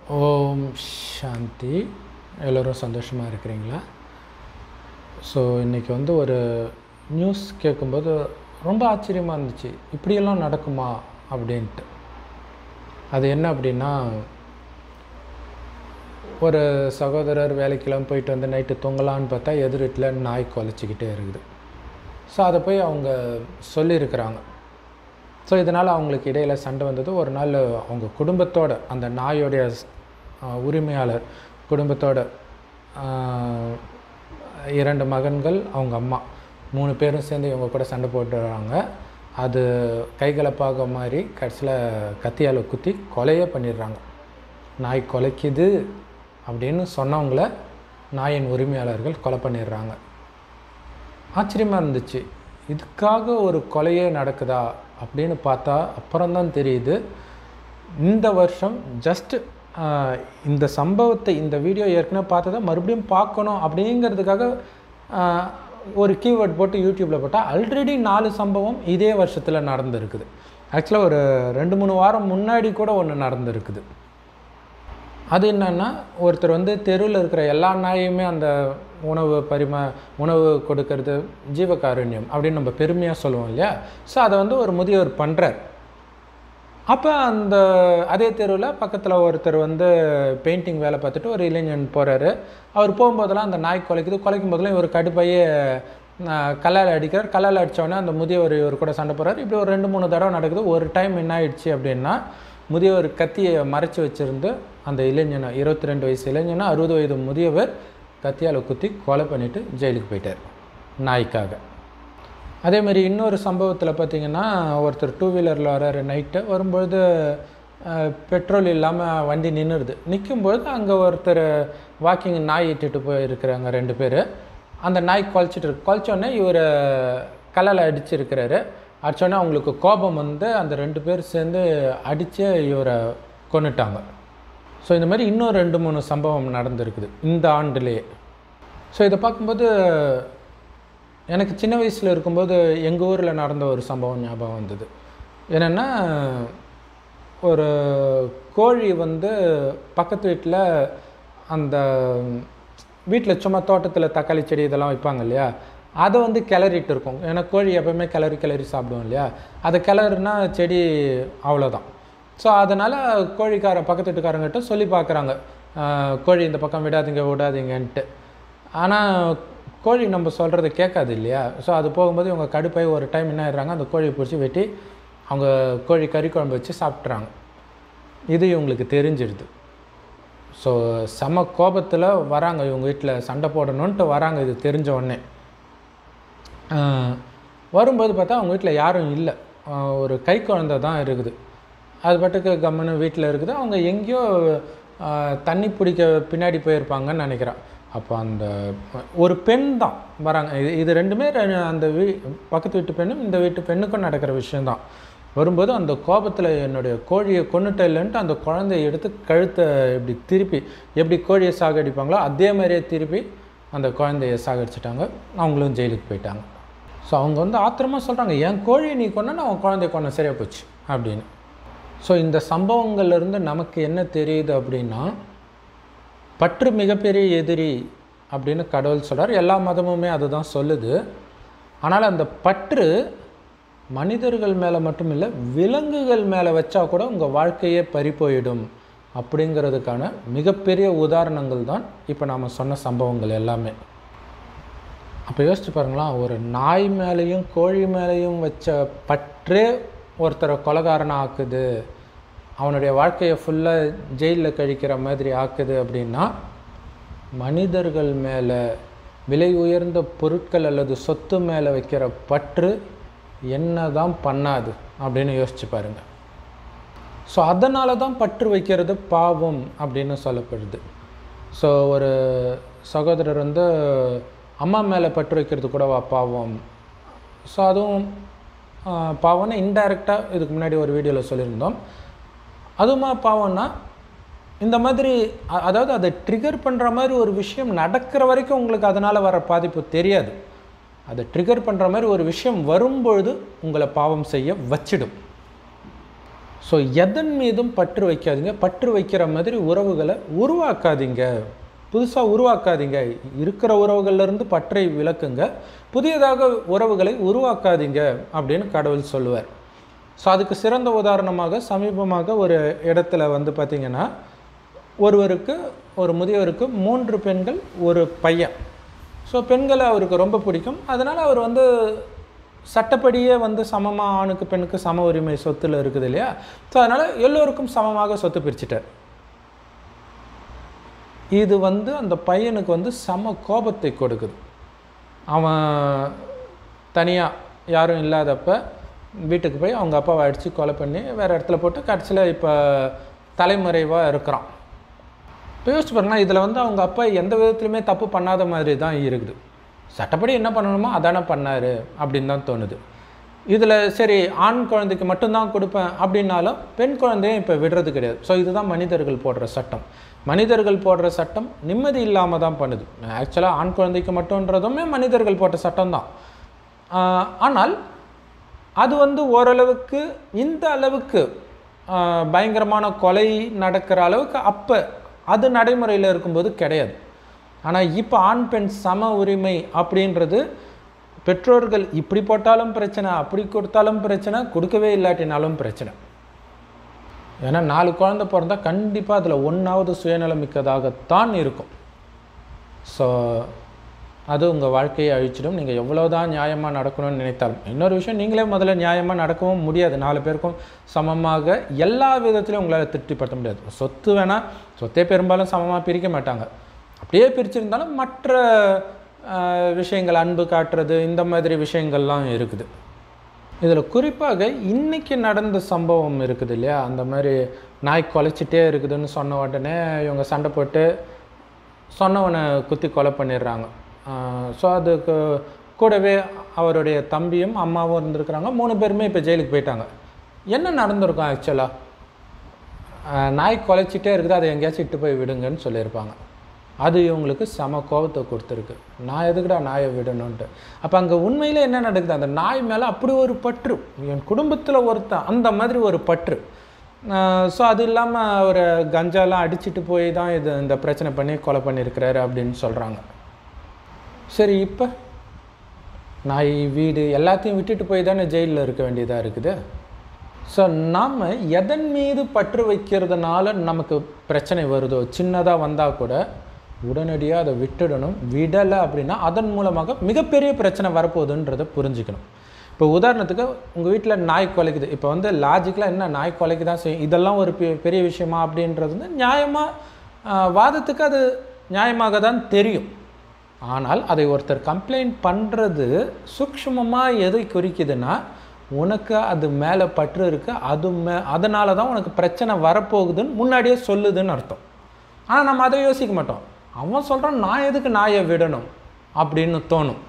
ஓம் சாந்தி எல்லோரும் சந்தோஷமாக இருக்கிறீங்களா ஸோ இன்றைக்கி வந்து ஒரு நியூஸ் கேட்கும்போது ரொம்ப ஆச்சரியமாக இருந்துச்சு இப்படியெல்லாம் நடக்குமா அப்படின்ட்டு அது என்ன அப்படின்னா ஒரு சகோதரர் வேலைக்கெல்லாம் போயிட்டு வந்து நைட்டு தூங்கலான்னு பார்த்தா எதிர் வீட்டில் நாய் குலைச்சிக்கிட்டே இருக்குது ஸோ அதை போய் அவங்க சொல்லியிருக்கிறாங்க ஸோ இதனால் அவங்களுக்கு இடையில் சண்டை வந்தது ஒரு நாள் அவங்க குடும்பத்தோட அந்த நாயோடைய ஆஹ், உரிமையாளர் குடும்பத்தோட ஆஹ், இரண்டு மகன்கள் அவங்க அம்மா மூணு பேரும் சேர்ந்து இவங்க கூட சண்டை போட்டுறாங்க அது கைகலப்பாக மாதிரி கடைசியில் கத்தியால் குத்தி கொலையே பண்ணிடுறாங்க நாய் கொலைக்குது அப்படின்னு சொன்னவங்கள நாயின் உரிமையாளர்கள் கொலை பண்ணிடுறாங்க ஆச்சரியமாக இருந்துச்சு இதுக்காக ஒரு கொலையே நடக்குதா அப்படின்னு பார்த்தா அப்புறம்தான் தெரியுது இந்த வருஷம் ஜஸ்ட் இந்த சம்பவத்தை இந்த வீடியோ ஏற்கனவே பார்த்ததை மறுபடியும் பார்க்கணும் அப்படிங்கிறதுக்காக ஆஹ், ஒரு கீவேர்ட் போட்டு யூடியூப்பில் போட்டால் ஆல்ரெடி நாலு சம்பவம் இதே வருஷத்தில் நடந்திருக்குது ஆக்சுவலாக ஒரு ரெண்டு மூணு வாரம் முன்னாடி கூட ஒன்று நடந்திருக்குது அது என்னன்னா ஒருத்தர் வந்து தெருவில் இருக்கிற எல்லா நாயுமே அந்த உணவு பரிம உணவு கொடுக்கறது ஜீவகாருண்யம் அப்படின்னு நம்ம பெருமையாக சொல்லுவோம் இல்லையா ஸோ அதை வந்து ஒரு முதியவர் பண்ணுறார் அப்போ அந்த அதே தெருவில் பக்கத்தில் ஒருத்தர் வந்து பெயிண்டிங் வேலை பார்த்துட்டு ஒரு இளைஞன் போகிறாரு அவர் போகும்போதெல்லாம் அந்த நாய் குலைக்குது குலைக்கும் போதெல்லாம் இவர் கடுப்பையே கல்லால் அடிக்கிறார் கல்லால் அடித்தவொடனே அந்த முதியவர் இவர் கூட சண்டை போகிறார் இப்படி ஒரு ரெண்டு மூணு தடவை நடக்குது ஒரு டைம் என்ன ஆயிடுச்சு அப்படின்னா முதியவர் கத்தியை மறைச்சி வச்சிருந்து அந்த இளைஞனை இருபத்தி ரெண்டு வயசு இளைஞனை அறுபது வயது முதியவர் கத்தியால் குத்தி கொலை பண்ணிவிட்டு ஜெயிலுக்கு போயிட்டார் நாய்க்காக அதே மாதிரி இன்னொரு சம்பவத்தில் பார்த்தீங்கன்னா ஒருத்தர் டூ வீலரில் வராரு நைட்டு வரும்பொழுது அஹ், பெட்ரோல் இல்லாமல் வண்டி நின்றுடுது நிற்கும்பொழுது அங்கே ஒருத்தர் வாக்கிங் நாய் இட்டுட்டு போயிருக்கிறாங்க ரெண்டு பேர் அந்த நாய் குலைச்சிட்டு இருக்கு குலைச்சோடனே இவர் கல்லால் அடிச்சிருக்கிறாரு அடிச்சோடனே அவங்களுக்கு கோபம் வந்து அந்த ரெண்டு பேர் சேர்ந்து அடித்து இவரை கொன்னுட்டாங்க ஸோ இந்த மாதிரி இன்னும் ரெண்டு மூணு சம்பவம் நடந்திருக்குது இந்த ஆண்டுலேயே ஸோ இதை பார்க்கும்போது எனக்கு சின்ன வயசில் இருக்கும்போது எங்கள் ஊரில் நடந்த ஒரு சம்பவம் ஞாபகம் வந்தது என்னென்னா ஒரு கோழி வந்து பக்கத்து வீட்டில் அந்த வீட்டில் சும்மா தோட்டத்தில் தக்காளி செடி இதெல்லாம் வைப்பாங்க இல்லையா அதை வந்து கிளறிட்டு இருக்கும் ஏன்னா கோழி எப்பவுமே கிளறி கிளறி சாப்பிடுவோம் இல்லையா அதை கிளறுனா செடி அவ்வளோதான் ஸோ அதனால் கோழிக்கார பக்கத்து வீட்டுக்காரங்கிட்ட சொல்லி பார்க்குறாங்க கோழி இந்த பக்கம் விடாதீங்க விடாதீங்கன்ட்டு ஆனால் கோழி நம்ம சொல்கிறத கேட்காது இல்லையா ஸோ அது போகும்போது இவங்க கடுப்பாய் ஒரு டைம் என்ன ஆயிடுறாங்க அந்த கோழியை பிடிச்சி வெட்டி அவங்க கோழி கறி குழம்பு வச்சு சாப்பிட்றாங்க இது இவங்களுக்கு தெரிஞ்சிடுது ஸோ செம கோபத்தில் வராங்க இவங்க வீட்டில் சண்டை போடணுன்ட்டு வராங்க இது தெரிஞ்ச உடனே ஆஹ் வரும்போது பார்த்தா அவங்க வீட்டில் யாரும் இல்லை ஆஹ் ஒரு கை குழந்தை தான் இருக்குது அது பாட்டுக்கு கம்முன்னு வீட்டில் இருக்குது அவங்க எங்கேயோ ஆஹ் தண்ணி பிடிக்க பின்னாடி போயிருப்பாங்கன்னு நினைக்கிறேன் அப்போ அந்த ஒரு பெண் தான் வராங்க இது இது ரெண்டுமே ரெ- அந்த வீ பக்கத்து வீட்டு பெண்ணும் இந்த வீட்டு பெண்ணுக்கும் நடக்கிற விஷயந்தான் வரும்போது அந்த கோபத்தில் என்னுடைய கோழியை கொண்டுட்ட இல்லைன்ட்டு அந்த குழந்தைய எடுத்து கழுத்தை இப்படி திருப்பி எப்படி கோழியை சாகடிப்பாங்களோ அதே மாதிரியே திருப்பி அந்த குழந்தைய சாகடிச்சிட்டாங்க அவங்களும் ஜெயிலுக்கு போயிட்டாங்க ஸோ அவங்க வந்து ஆத்திரமாக சொல்கிறாங்க என் கோழியை நீ கொண்டா நான் குழந்தைய கொண்ட சரியாக போச்சு அப்படின்னு ஸோ இந்த சம்பவங்கள்ல இருந்து நமக்கு என்ன தெரியுது அப்படின்னா பற்று மிகப்பெரிய எதிரி அப்படின்னு கடவுள் சொல்றார் எல்லா மதமுமே அதுதான் சொல்லுது ஆனால் அந்த பற்று மனிதர்கள் மேலே மட்டும் இல்லை விலங்குகள் மேலே வச்சா கூட உங்கள் வாழ்க்கையே பறி போயிடும் அப்படிங்கிறதுக்கான மிகப்பெரிய உதாரணங்கள் தான் இப்போ நாம் சொன்ன சம்பவங்கள் எல்லாமே அப்போ யோசிச்சு பாருங்களேன் ஒரு நாய் மேலேயும் கோழி மேலேயும் வச்ச பற்றே ஒருத்தரை கொலகாரனை ஆக்குது அவனுடைய வாழ்க்கையை ஃபுல்லாக ஜெயிலில் கழிக்கிற மாதிரி ஆக்குது அப்படின்னா மனிதர்கள் மேலே விலை உயர்ந்த பொருட்கள் அல்லது சொத்து மேலே வைக்கிற பற்று என்ன தான் பண்ணாது அப்படின்னு யோசிச்சு பாருங்க ஸோ அதனால தான் பற்று வைக்கிறது பாவம் அப்படின்னு சொல்லப்படுது ஸோ ஒரு சகோதரர் வந்து அம்மா மேலே பற்று வைக்கிறது கூடவா பாவம் ஸோ அதுவும் ஆஹ், பாவம்னா இன்டைரக்டாக இதுக்கு முன்னாடி ஒரு வீடியோவில் சொல்லியிருந்தோம் அதுவுமா பாவம்னா இந்த மாதிரி அ- அதாவது அதை ட்ரிகர் பண்ணுற மாதிரி ஒரு விஷயம் நடக்கிற வரைக்கும் உங்களுக்கு அதனால் வர பாதிப்பு தெரியாது அதை ட்ரிகர் பண்ணுற மாதிரி ஒரு விஷயம் வரும்பொழுது உங்களை பாவம் செய்ய வச்சிடும் ஸோ எதன் மீதும் பற்று வைக்காதீங்க பற்று வைக்கிற மாதிரி உறவுகளை உருவாக்காதீங்க புதுசாக உருவாக்காதீங்க இருக்கிற உறவுகள்லேருந்து பற்றை விளக்குங்க புதியதாக உறவுகளை உருவாக்காதீங்க அப்படின்னு கடவுள் சொல்லுவார் ஸோ அதுக்கு சிறந்த உதாரணமாக சமீபமாக ஒரு இடத்துல வந்து பார்த்திங்கன்னா ஒருவருக்கு ஒரு முதியவருக்கு மூன்று பெண்கள் ஒரு பையன் ஸோ பெண்களை அவருக்கு ரொம்ப பிடிக்கும் அதனால் அவர் வந்து சட்டப்படியே வந்து சமமாக ஆணுக்கு பெண்ணுக்கு சம உரிமை சொத்தில் இருக்குது இல்லையா ஸோ அதனால் எல்லோருக்கும் சமமாக சொத்து பிரிச்சிட்டார் இது வந்து அந்த பையனுக்கு வந்து சம கோபத்தை கொடுக்குது அவன் தனியாக யாரும் இல்லாதப்ப வீட்டுக்கு போய் அவங்க அப்பாவை அடித்து கொலை பண்ணி வேறு இடத்துல போட்டு கடைசியில் இப்போ தலைமறைவாக இருக்கிறான் இப்போ யோசிச்சு பாருங்கன்னா இதில் வந்து அவங்க அப்பா எந்த விதத்துலையுமே தப்பு பண்ணாத மாதிரி தான் இருக்குது சட்டப்படி என்ன பண்ணணுமோ அதானே பண்ணார் அப்படின்னு தான் தோணுது இதில் சரி ஆண் குழந்தைக்கு மட்டும்தான் கொடுப்பேன் அப்படின்னாலும் பெண் குழந்தையும் இப்போ விடுறது கிடையாது ஸோ இதுதான் மனிதர்கள் போடுற சட்டம் மனிதர்கள் போடுற சட்டம் நிம்மதி இல்லாமல் தான் பண்ணுது ஆக்சுவலாக ஆண் குழந்தைக்கு மட்டும்ன்றதுமே மனிதர்கள் போட்ட சட்டம் தான் ஆனால் அது வந்து ஓரளவுக்கு இந்த அளவுக்கு ஆஹ், பயங்கரமான கொலை நடக்கிற அளவுக்கு அப்போ அது நடைமுறையில் இருக்கும்போது கிடையாது ஆனால் இப்போ ஆண் பெண் சம உரிமை அப்படின்றது பெற்றோர்கள் இப்படி போட்டாலும் பிரச்சனை அப்படி கொடுத்தாலும் பிரச்சனை கொடுக்கவே இல்லாட்டினாலும் பிரச்சனை ஏன்னா நாலு குழந்தை பிறந்தா கண்டிப்பாக அதில் ஒன்றாவது சுயநலமிக்கதாகத்தான் இருக்கும் ஸோ அது உங்கள் வாழ்க்கையை அழிச்சிடும் நீங்கள் எவ்வளோதான் நியாயமாக நடக்கணும்னு நினைத்தாலும் இன்னொரு விஷயம் நீங்களே முதல்ல நியாயமாக நடக்கவும் முடியாது நாலு பேருக்கும் சமமாக எல்லா விதத்திலையும் உங்களால் திருப்திப்படுத்த முடியாது சொத்து வேணால் சொத்தே பெரும்பாலும் சமமாக பிரிக்க மாட்டாங்க அப்படியே பிரிச்சிருந்தாலும் மற்ற ஆஹ், விஷயங்கள் அன்பு காட்டுறது இந்த மாதிரி விஷயங்கள்லாம் இருக்குது இதில் குறிப்பாக இன்னைக்கு நடந்த சம்பவம் இருக்குது இல்லையா அந்த மாதிரி நாய் குலைச்சிட்டே இருக்குதுன்னு சொன்ன உடனே இவங்க சண்டை போட்டு சொன்னவனை குத்தி கொலை பண்ணிடுறாங்க ஸோ அதுக்கு கூடவே அவருடைய தம்பியும் அம்மாவும் இருந்திருக்கிறாங்க மூணு பேருமே இப்போ ஜெயிலுக்கு போயிட்டாங்க என்ன நடந்திருக்கும் ஆக்சுவலாக நாய் குலைச்சிட்டே இருக்குது அதை எங்கேயாச்சும் இட்டு போய் விடுங்கன்னு சொல்லியிருப்பாங்க அது இவங்களுக்கு செம கோபத்தை கொடுத்துருக்கு நான் எதுக்குடா நாயை விடணுன்ட்டு அப்போ அங்கே உண்மையில் என்ன நடக்குது அந்த நாய் மேலே அப்படி ஒரு பற்று என் குடும்பத்தில் ஒருத்தன் அந்த மாதிரி ஒரு பற்று ஸோ அது இல்லாமல் ஒரு கஞ்சாலாம் அடிச்சிட்டு போய் தான் இது இந்த பிரச்சனை பண்ணி கொலை பண்ணியிருக்கிறாரு அப்படின்னு சொல்கிறாங்க சரி இப்போ நாய் வீடு எல்லாத்தையும் விட்டுட்டு போய் தானே ஜெயிலில் இருக்க வேண்டியதாக இருக்குது ஸோ நாம் எதன் மீது பற்று வைக்கிறதுனால நமக்கு பிரச்சனை வருதோ சின்னதாக வந்தால் கூட உடனடியாக அதை விட்டுடணும் விடலை அப்படின்னா அதன் மூலமாக மிகப்பெரிய பிரச்சனை வரப்போகுதுன்றதை புரிஞ்சுக்கணும் இப்போ உதாரணத்துக்கு உங்கள் வீட்டில் நாய் குலைக்குது இப்போ வந்து லாஜிக்கலாக என்ன நாய் குலைக்கு தான் செய்யும் இதெல்லாம் ஒரு பெ- பெரிய விஷயமா அப்படின்றது வந்து நியாயமாக வாதத்துக்கு அது நியாயமாக தான் தெரியும் ஆனால் அதை ஒருத்தர் கம்ப்ளைண்ட் பண்ணுறது சூக்ஷ்மமாக எதை குறிக்குதுன்னா உனக்கு அது மேலே பற்று இருக்கு அது மே அதனால தான் உனக்கு பிரச்சனை வரப்போகுதுன்னு முன்னாடியே சொல்லுதுன்னு அர்த்தம் ஆனால் நம்ம அதை யோசிக்க மாட்டோம் அவன் சொல்கிறான் நான் எதுக்கு நாயை விடணும் அப்படின்னு தோணும்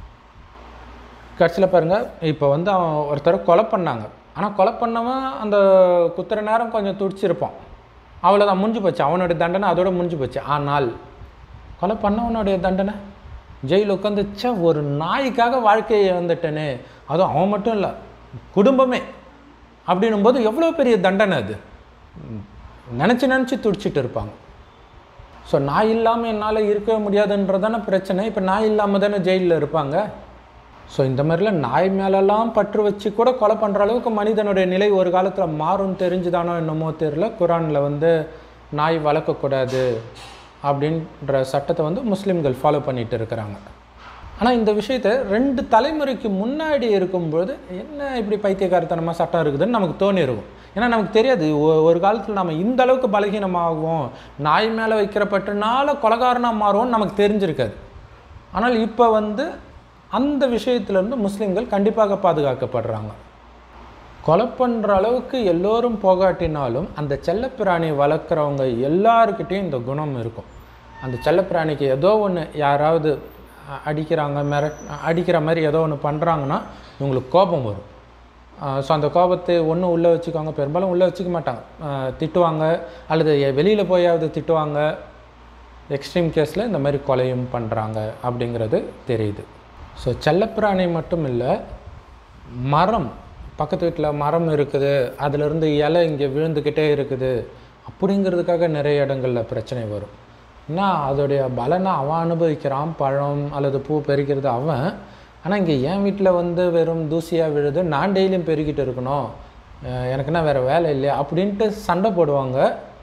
கடைசியில் பாருங்கள் இப்போ வந்து அவன் ஒருத்தரை கொலை பண்ணாங்க ஆனால் கொலை பண்ணவன் அந்த குத்துற நேரம் கொஞ்சம் துடிச்சிருப்பான் அவ்வளோதான் முடிஞ்சு போச்சு அவனுடைய தண்டனை அதோட முடிஞ்சு போச்சு ஆனால் கொலை பண்ணவனுடைய தண்டனை ஜெயில் உட்காந்துச்சா ஒரு நாய்க்காக வாழ்க்கையை வந்துட்டேனே அதுவும் அவன் மட்டும் இல்லை குடும்பமே அப்படின்னும்போது எவ்வளோ பெரிய தண்டனை அது நினச்சி நினச்சி துடிச்சிட்டு இருப்பாங்க ஸோ நாய் இல்லாமல் என்னால் இருக்கவே முடியாதுன்றதான பிரச்சனை இப்போ நாய் இல்லாமல் தானே ஜெயிலில் இருப்பாங்க ஸோ இந்த மாதிரிலாம் நாய் மேலெல்லாம் பற்று வச்சு கூட கொலை பண்ணுற அளவுக்கு மனிதனுடைய நிலை ஒரு காலத்தில் மாறும் தெரிஞ்சுதானோ என்னமோ தெரியல குரானில் வந்து நாய் வளர்க்கக்கூடாது அப்படின்ற சட்டத்தை வந்து முஸ்லீம்கள் ஃபாலோ பண்ணிட்டு இருக்கிறாங்க ஆனால் இந்த விஷயத்தை ரெண்டு தலைமுறைக்கு முன்னாடி இருக்கும்பொழுது என்ன இப்படி பைத்தியக்காரத்தனமாக சட்டம் இருக்குதுன்னு நமக்கு தோணி இருக்கும் ஏன்னா நமக்கு தெரியாது ஒ- ஒரு காலத்தில் நம்ம இந்த அளவுக்கு பலகீனமாகும் நாய் மேலே வைக்கிற பற்றுனால கொலகாரனாக மாறுவோம்னு நமக்கு தெரிஞ்சிருக்காது ஆனால் இப்போ வந்து அந்த விஷயத்திலிருந்து முஸ்லீம்கள் கண்டிப்பாக பாதுகாக்கப்படுறாங்க கொலை பண்ணுற அளவுக்கு எல்லோரும் போகாட்டினாலும் அந்த செல்லப்பிராணி வளர்க்குறவங்க எல்லாருக்கிட்டேயும் இந்த குணம் இருக்கும் அந்த செல்லப்பிராணிக்கு ஏதோ ஒன்று யாராவது அ- அடிக்கிறாங்க மிரட் அடிக்கிற மாதிரி ஏதோ ஒன்று பண்ணுறாங்கன்னா இவங்களுக்கு கோபம் வரும் ஸோ அந்த கோபத்தை ஒன்று உள்ளே வச்சுக்குவாங்க பெரும்பாலும் உள்ளே வச்சுக்க மாட்டாங்க அஹ் திட்டுவாங்க அல்லது வெளியில் போயாவது திட்டுவாங்க எக்ஸ்ட்ரீம் கேஸில் இந்த மாதிரி கொலையும் பண்ணுறாங்க அப்படிங்கிறது தெரியுது ஸோ செல்லப்பிராணி மட்டும் இல்லை மரம் பக்கத்து வீட்டில் மரம் இருக்குது அதிலிருந்து இலை இங்கே விழுந்துக்கிட்டே இருக்குது அப்படிங்கிறதுக்காக நிறைய இடங்களில் பிரச்சனை வரும் ஏன்னா அதோடைய பலனை அவன் அனுபவிக்கிறான் பழம் அல்லது பூ பெருக்கிறது அவன் ஆனால் இங்கே என் வீட்டில் வந்து வெறும் தூசியாக விழுது நான் டெய்லியும் பெருக்கிட்டு இருக்கணும் அஹ் எனக்குன்னா வேறு வேலை இல்லையா அப்படின்ட்டு சண்டை போடுவாங்க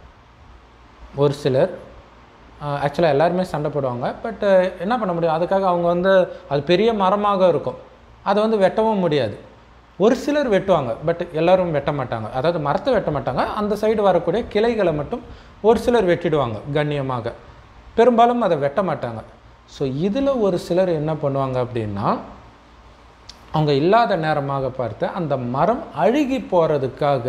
ஒரு சிலர் ஆக்சுவலாக எல்லாருமே சண்டை போடுவாங்க பட் என்ன பண்ண முடியும் அதுக்காக அவங்க வந்து அது பெரிய மரமாக இருக்கும் அதை வந்து வெட்டவும் முடியாது ஒரு சிலர் வெட்டுவாங்க பட் எல்லாரும் வெட்ட மாட்டாங்க அதாவது மரத்தை வெட்ட மாட்டாங்க அந்த சைடு வரக்கூடிய கிளைகளை மட்டும் ஒரு சிலர் வெட்டிடுவாங்க கண்ணியமாக பெரும்பாலும் அதை வெட்ட மாட்டாங்க ஸோ இதில் ஒரு சிலர் என்ன பண்ணுவாங்க அப்படின்னா அவங்க இல்லாத நேரமாக பார்த்து அந்த மரம் அழுகி போகிறதுக்காக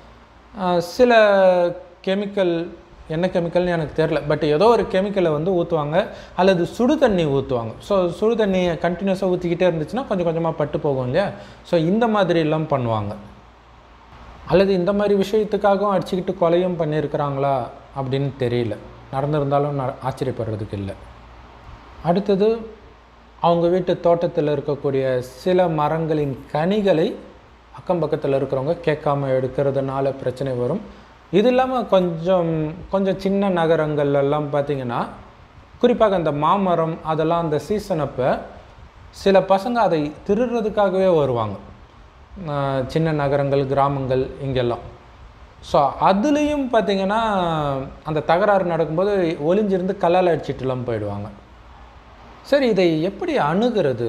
சில கெமிக்கல் என்ன கெமிக்கல்னு எனக்கு தெரில பட் ஏதோ ஒரு கெமிக்கலை வந்து ஊற்றுவாங்க அல்லது சுடு தண்ணி ஊற்றுவாங்க ஸோ சுடு தண்ணியை கண்டினியூஸாக ஊற்றிக்கிட்டே இருந்துச்சுன்னா கொஞ்சம் கொஞ்சமாக பட்டு போகும் இல்லையா ஸோ இந்த மாதிரிலாம் பண்ணுவாங்க அல்லது இந்த மாதிரி விஷயத்துக்காகவும் அடிச்சுக்கிட்டு கொலையும் பண்ணியிருக்கிறாங்களா அப்படின்னு தெரியல நடந்திருந்தாலும் ந ஆச்சரியப்படுறதுக்கு இல்லை அடுத்தது அவங்க வீட்டு தோட்டத்தில் இருக்கக்கூடிய சில மரங்களின் கனிகளை அக்கம் பக்கத்தில் இருக்கிறவங்க கேட்காம எடுக்கிறதுனால பிரச்சனை வரும் இது இல்லாமல் கொஞ்சம் கொஞ்சம் சின்ன நகரங்கள் எல்லாம் பார்த்திங்கன்னா குறிப்பாக அந்த மாமரம் அதெல்லாம் அந்த சீசன் அப்போ சில பசங்க அதை திருடுறதுக்காகவே வருவாங்க ஆஹ் சின்ன நகரங்கள் கிராமங்கள் இங்கெல்லாம் ஸோ அதுலேயும் பார்த்திங்கன்னா அந்த தகராறு நடக்கும்போது ஒளிஞ்சிருந்து கல்லால் அடிச்சிட்டுலாம் போயிடுவாங்க சரி இதை எப்படி அணுகிறது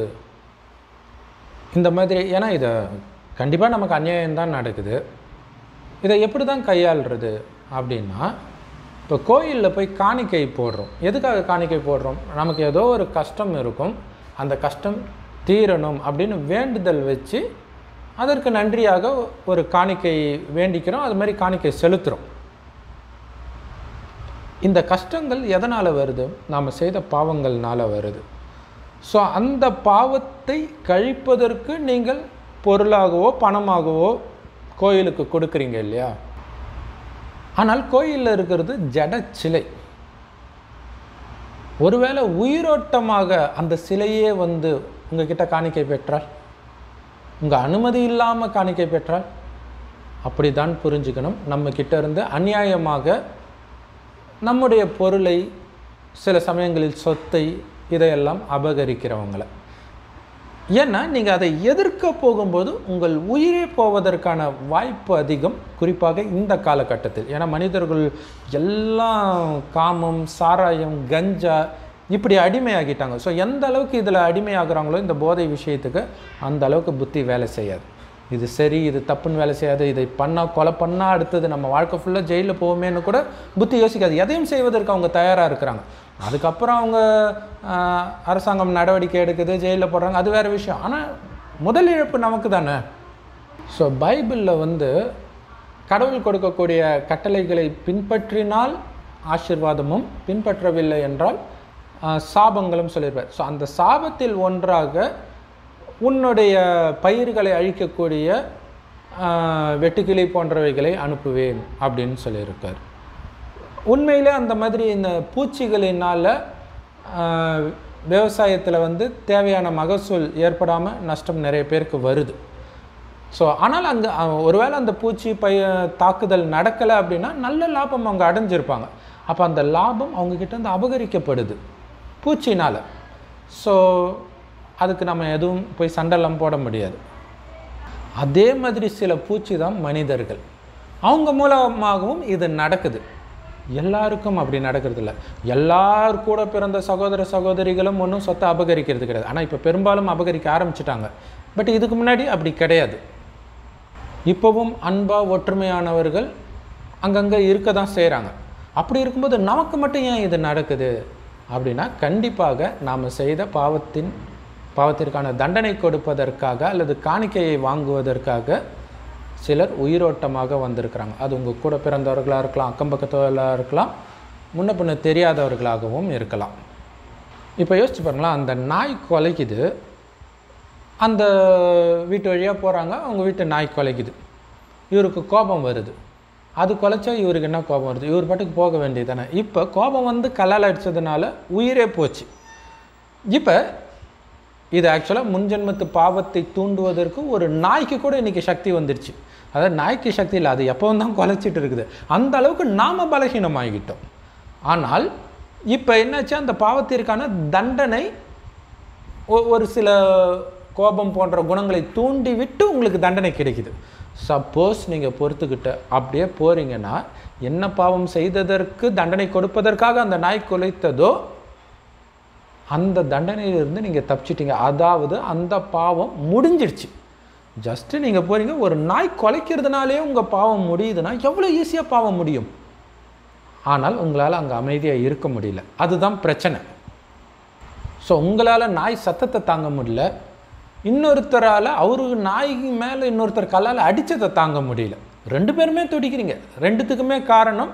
இந்த மாதிரி ஏன்னா இதை கண்டிப்பாக நமக்கு அநியாயம் தான் நடக்குது இதை எப்படி தான் கையாளுறது அப்படின்னா இப்போ கோயிலில் போய் காணிக்கை போடுறோம் எதுக்காக காணிக்கை போடுறோம் நமக்கு ஏதோ ஒரு கஷ்டம் இருக்கும் அந்த கஷ்டம் தீரணும் அப்படின்னு வேண்டுதல் வச்சு அதற்கு நன்றியாக ஒரு காணிக்கை வேண்டிக்கிறோம் அது மாதிரி காணிக்கை செலுத்துகிறோம் இந்த கஷ்டங்கள் எதனால் வருது நாம் செய்த பாவங்கள்னால வருது ஸோ அந்த பாவத்தை கழிப்பதற்கு நீங்கள் பொருளாகவோ பணமாகவோ கோயிலுக்கு கொடுக்குறீங்க இல்லையா ஆனால் கோயிலில் இருக்கிறது ஜட சிலை ஒருவேளை உயிரோட்டமாக அந்த சிலையே வந்து உங்ககிட்ட காணிக்கை பெற்றால் உங்கள் அனுமதி இல்லாமல் காணிக்கை பெற்றால் அப்படி தான் புரிஞ்சுக்கணும் நம்ம கிட்ட இருந்து அநியாயமாக நம்முடைய பொருளை சில சமயங்களில் சொத்தை இதையெல்லாம் அபகரிக்கிறவங்களை ஏன்னா நீங்கள் அதை எதிர்க்க போகும்போது உங்கள் உயிரே போவதற்கான வாய்ப்பு அதிகம் குறிப்பாக இந்த காலகட்டத்தில் ஏன்னா மனிதர்கள் எல்லாம் காமம் சாராயம் கஞ்சா இப்படி அடிமையாகிட்டாங்க ஸோ எந்த அளவுக்கு இதில் அடிமையாகிறாங்களோ இந்த போதை விஷயத்துக்கு அந்த அளவுக்கு புத்தி வேலை செய்யாது இது சரி இது தப்புன்னு வேலை செய்யாது இதை பண்ணால் கொலை பண்ணால் அடுத்தது நம்ம வாழ்க்கை ஃபுல்லாக ஜெயிலில் போவோமேன்னு கூட புத்தி யோசிக்காது எதையும் செய்வதற்கு அவங்க தயாராக இருக்கிறாங்க அதுக்கப்புறம் அவங்க ஆஹ், அரசாங்கம் நடவடிக்கை எடுக்குது ஜெயிலில் போடுறாங்க அது வேறு விஷயம் ஆனால் முதல் இழப்பு நமக்கு தானே ஸோ பைபிளில் வந்து கடவுள் கொடுக்கக்கூடிய கட்டளைகளை பின்பற்றினால் ஆசீர்வாதமும் பின்பற்றவில்லை என்றால் ஆஹ், சாபங்களும் சொல்லியிருப்பார் ஸோ அந்த சாபத்தில் ஒன்றாக உன்னுடைய பயிர்களை அழிக்கக்கூடிய ஆஹ், வெட்டுக்கிளி போன்றவைகளை அனுப்புவேன் அப்படின்னு சொல்லியிருக்கார் உண்மையிலே அந்த மாதிரி இந்த பூச்சிகளினால் விவசாயத்தில் வந்து தேவையான மகசூல் ஏற்படாமல் நஷ்டம் நிறைய பேருக்கு வருது ஸோ ஆனால் அங்கே ஒருவேளை அந்த பூச்சி பய தாக்குதல் நடக்கலை அப்படின்னா நல்ல லாபம் அவங்க அடைஞ்சிருப்பாங்க அப்போ அந்த லாபம் அவங்கக்கிட்ட இருந்து அபகரிக்கப்படுது பூச்சினால் ஸோ அதுக்கு நம்ம எதுவும் போய் சண்டெல்லாம் போட முடியாது அதே மாதிரி சில பூச்சி தான் மனிதர்கள் அவங்க மூலமாகவும் இது நடக்குது எல்லாருக்கும் அப்படி நடக்கிறது இல்லை எல்லார் கூட பிறந்த சகோதர சகோதரிகளும் ஒன்றும் சொத்தை அபகரிக்கிறது கிடையாது ஆனால் இப்போ பெரும்பாலும் அபகரிக்க ஆரம்பிச்சிட்டாங்க பட் இதுக்கு முன்னாடி அப்படி கிடையாது இப்போவும் அன்பா ஒற்றுமையானவர்கள் அங்கங்கே இருக்க தான் செய்கிறாங்க அப்படி இருக்கும்போது நமக்கு மட்டும் ஏன் இது நடக்குது அப்படின்னா கண்டிப்பாக நாம் செய்த பாவத்தின் பாவத்திற்கான தண்டனை கொடுப்பதற்காக அல்லது காணிக்கையை வாங்குவதற்காக சிலர் உயிரோட்டமாக வந்திருக்கிறாங்க அது உங்கள் கூட பிறந்தவர்களாக இருக்கலாம் அக்கம் பக்கத்தவர்களாக இருக்கலாம் முன்ன பின்ன தெரியாதவர்களாகவும் இருக்கலாம் இப்போ யோசிச்சு பாருங்களேன் அந்த நாய் கொலைக்குது அந்த வீட்டு வழியாக போகிறாங்க அவங்க வீட்டு நாய் கொலைக்குது இவருக்கு கோபம் வருது அது கொலைச்சா இவருக்கு என்ன கோபம் வருது இவர் பாட்டுக்கு போக வேண்டியது தானே இப்போ கோபம் வந்து கல்லால் அடித்ததுனால உயிரே போச்சு இப்போ இது ஆக்சுவலாக முன்ஜென்மத்து பாவத்தை தூண்டுவதற்கு ஒரு நாய்க்கு கூட இன்றைக்கி சக்தி வந்துடுச்சு அதாவது நாய்க்கு சக்தி இல்லை அது எப்பவும் தான் குலைச்சிட்டு இருக்குது அந்த அளவுக்கு நாம பலகீனமாகிட்டோம் ஆனால் இப்போ என்னாச்சு அந்த பாவத்திற்கான தண்டனை ஒ- ஒரு சில கோபம் போன்ற குணங்களை தூண்டி விட்டு உங்களுக்கு தண்டனை கிடைக்குது சப்போஸ் நீங்கள் பொறுத்துக்கிட்ட அப்படியே போறீங்கன்னா என்ன பாவம் செய்ததற்கு தண்டனை கொடுப்பதற்காக அந்த நாய் குலைத்ததோ அந்த தண்டனையிலிருந்து நீங்கள் தப்பிச்சிட்டீங்க அதாவது அந்த பாவம் முடிஞ்சிடுச்சு ஜஸ்ட்டு நீங்கள் போறீங்க ஒரு நாய் குலைக்கிறதுனாலே உங்கள் பாவம் முடியுதுன்னா எவ்வளோ ஈஸியாக பாவம் முடியும் ஆனால் உங்களால் அங்கே அமைதியாக இருக்க முடியல அதுதான் பிரச்சனை ஸோ உங்களால் நாய் சத்தத்தை தாங்க முடியல இன்னொருத்தரால் அவரு நாய் மேலே இன்னொருத்தர் கல்லால் அடித்ததை தாங்க முடியல ரெண்டு பேருமே துடிக்கிறீங்க ரெண்டுத்துக்குமே காரணம்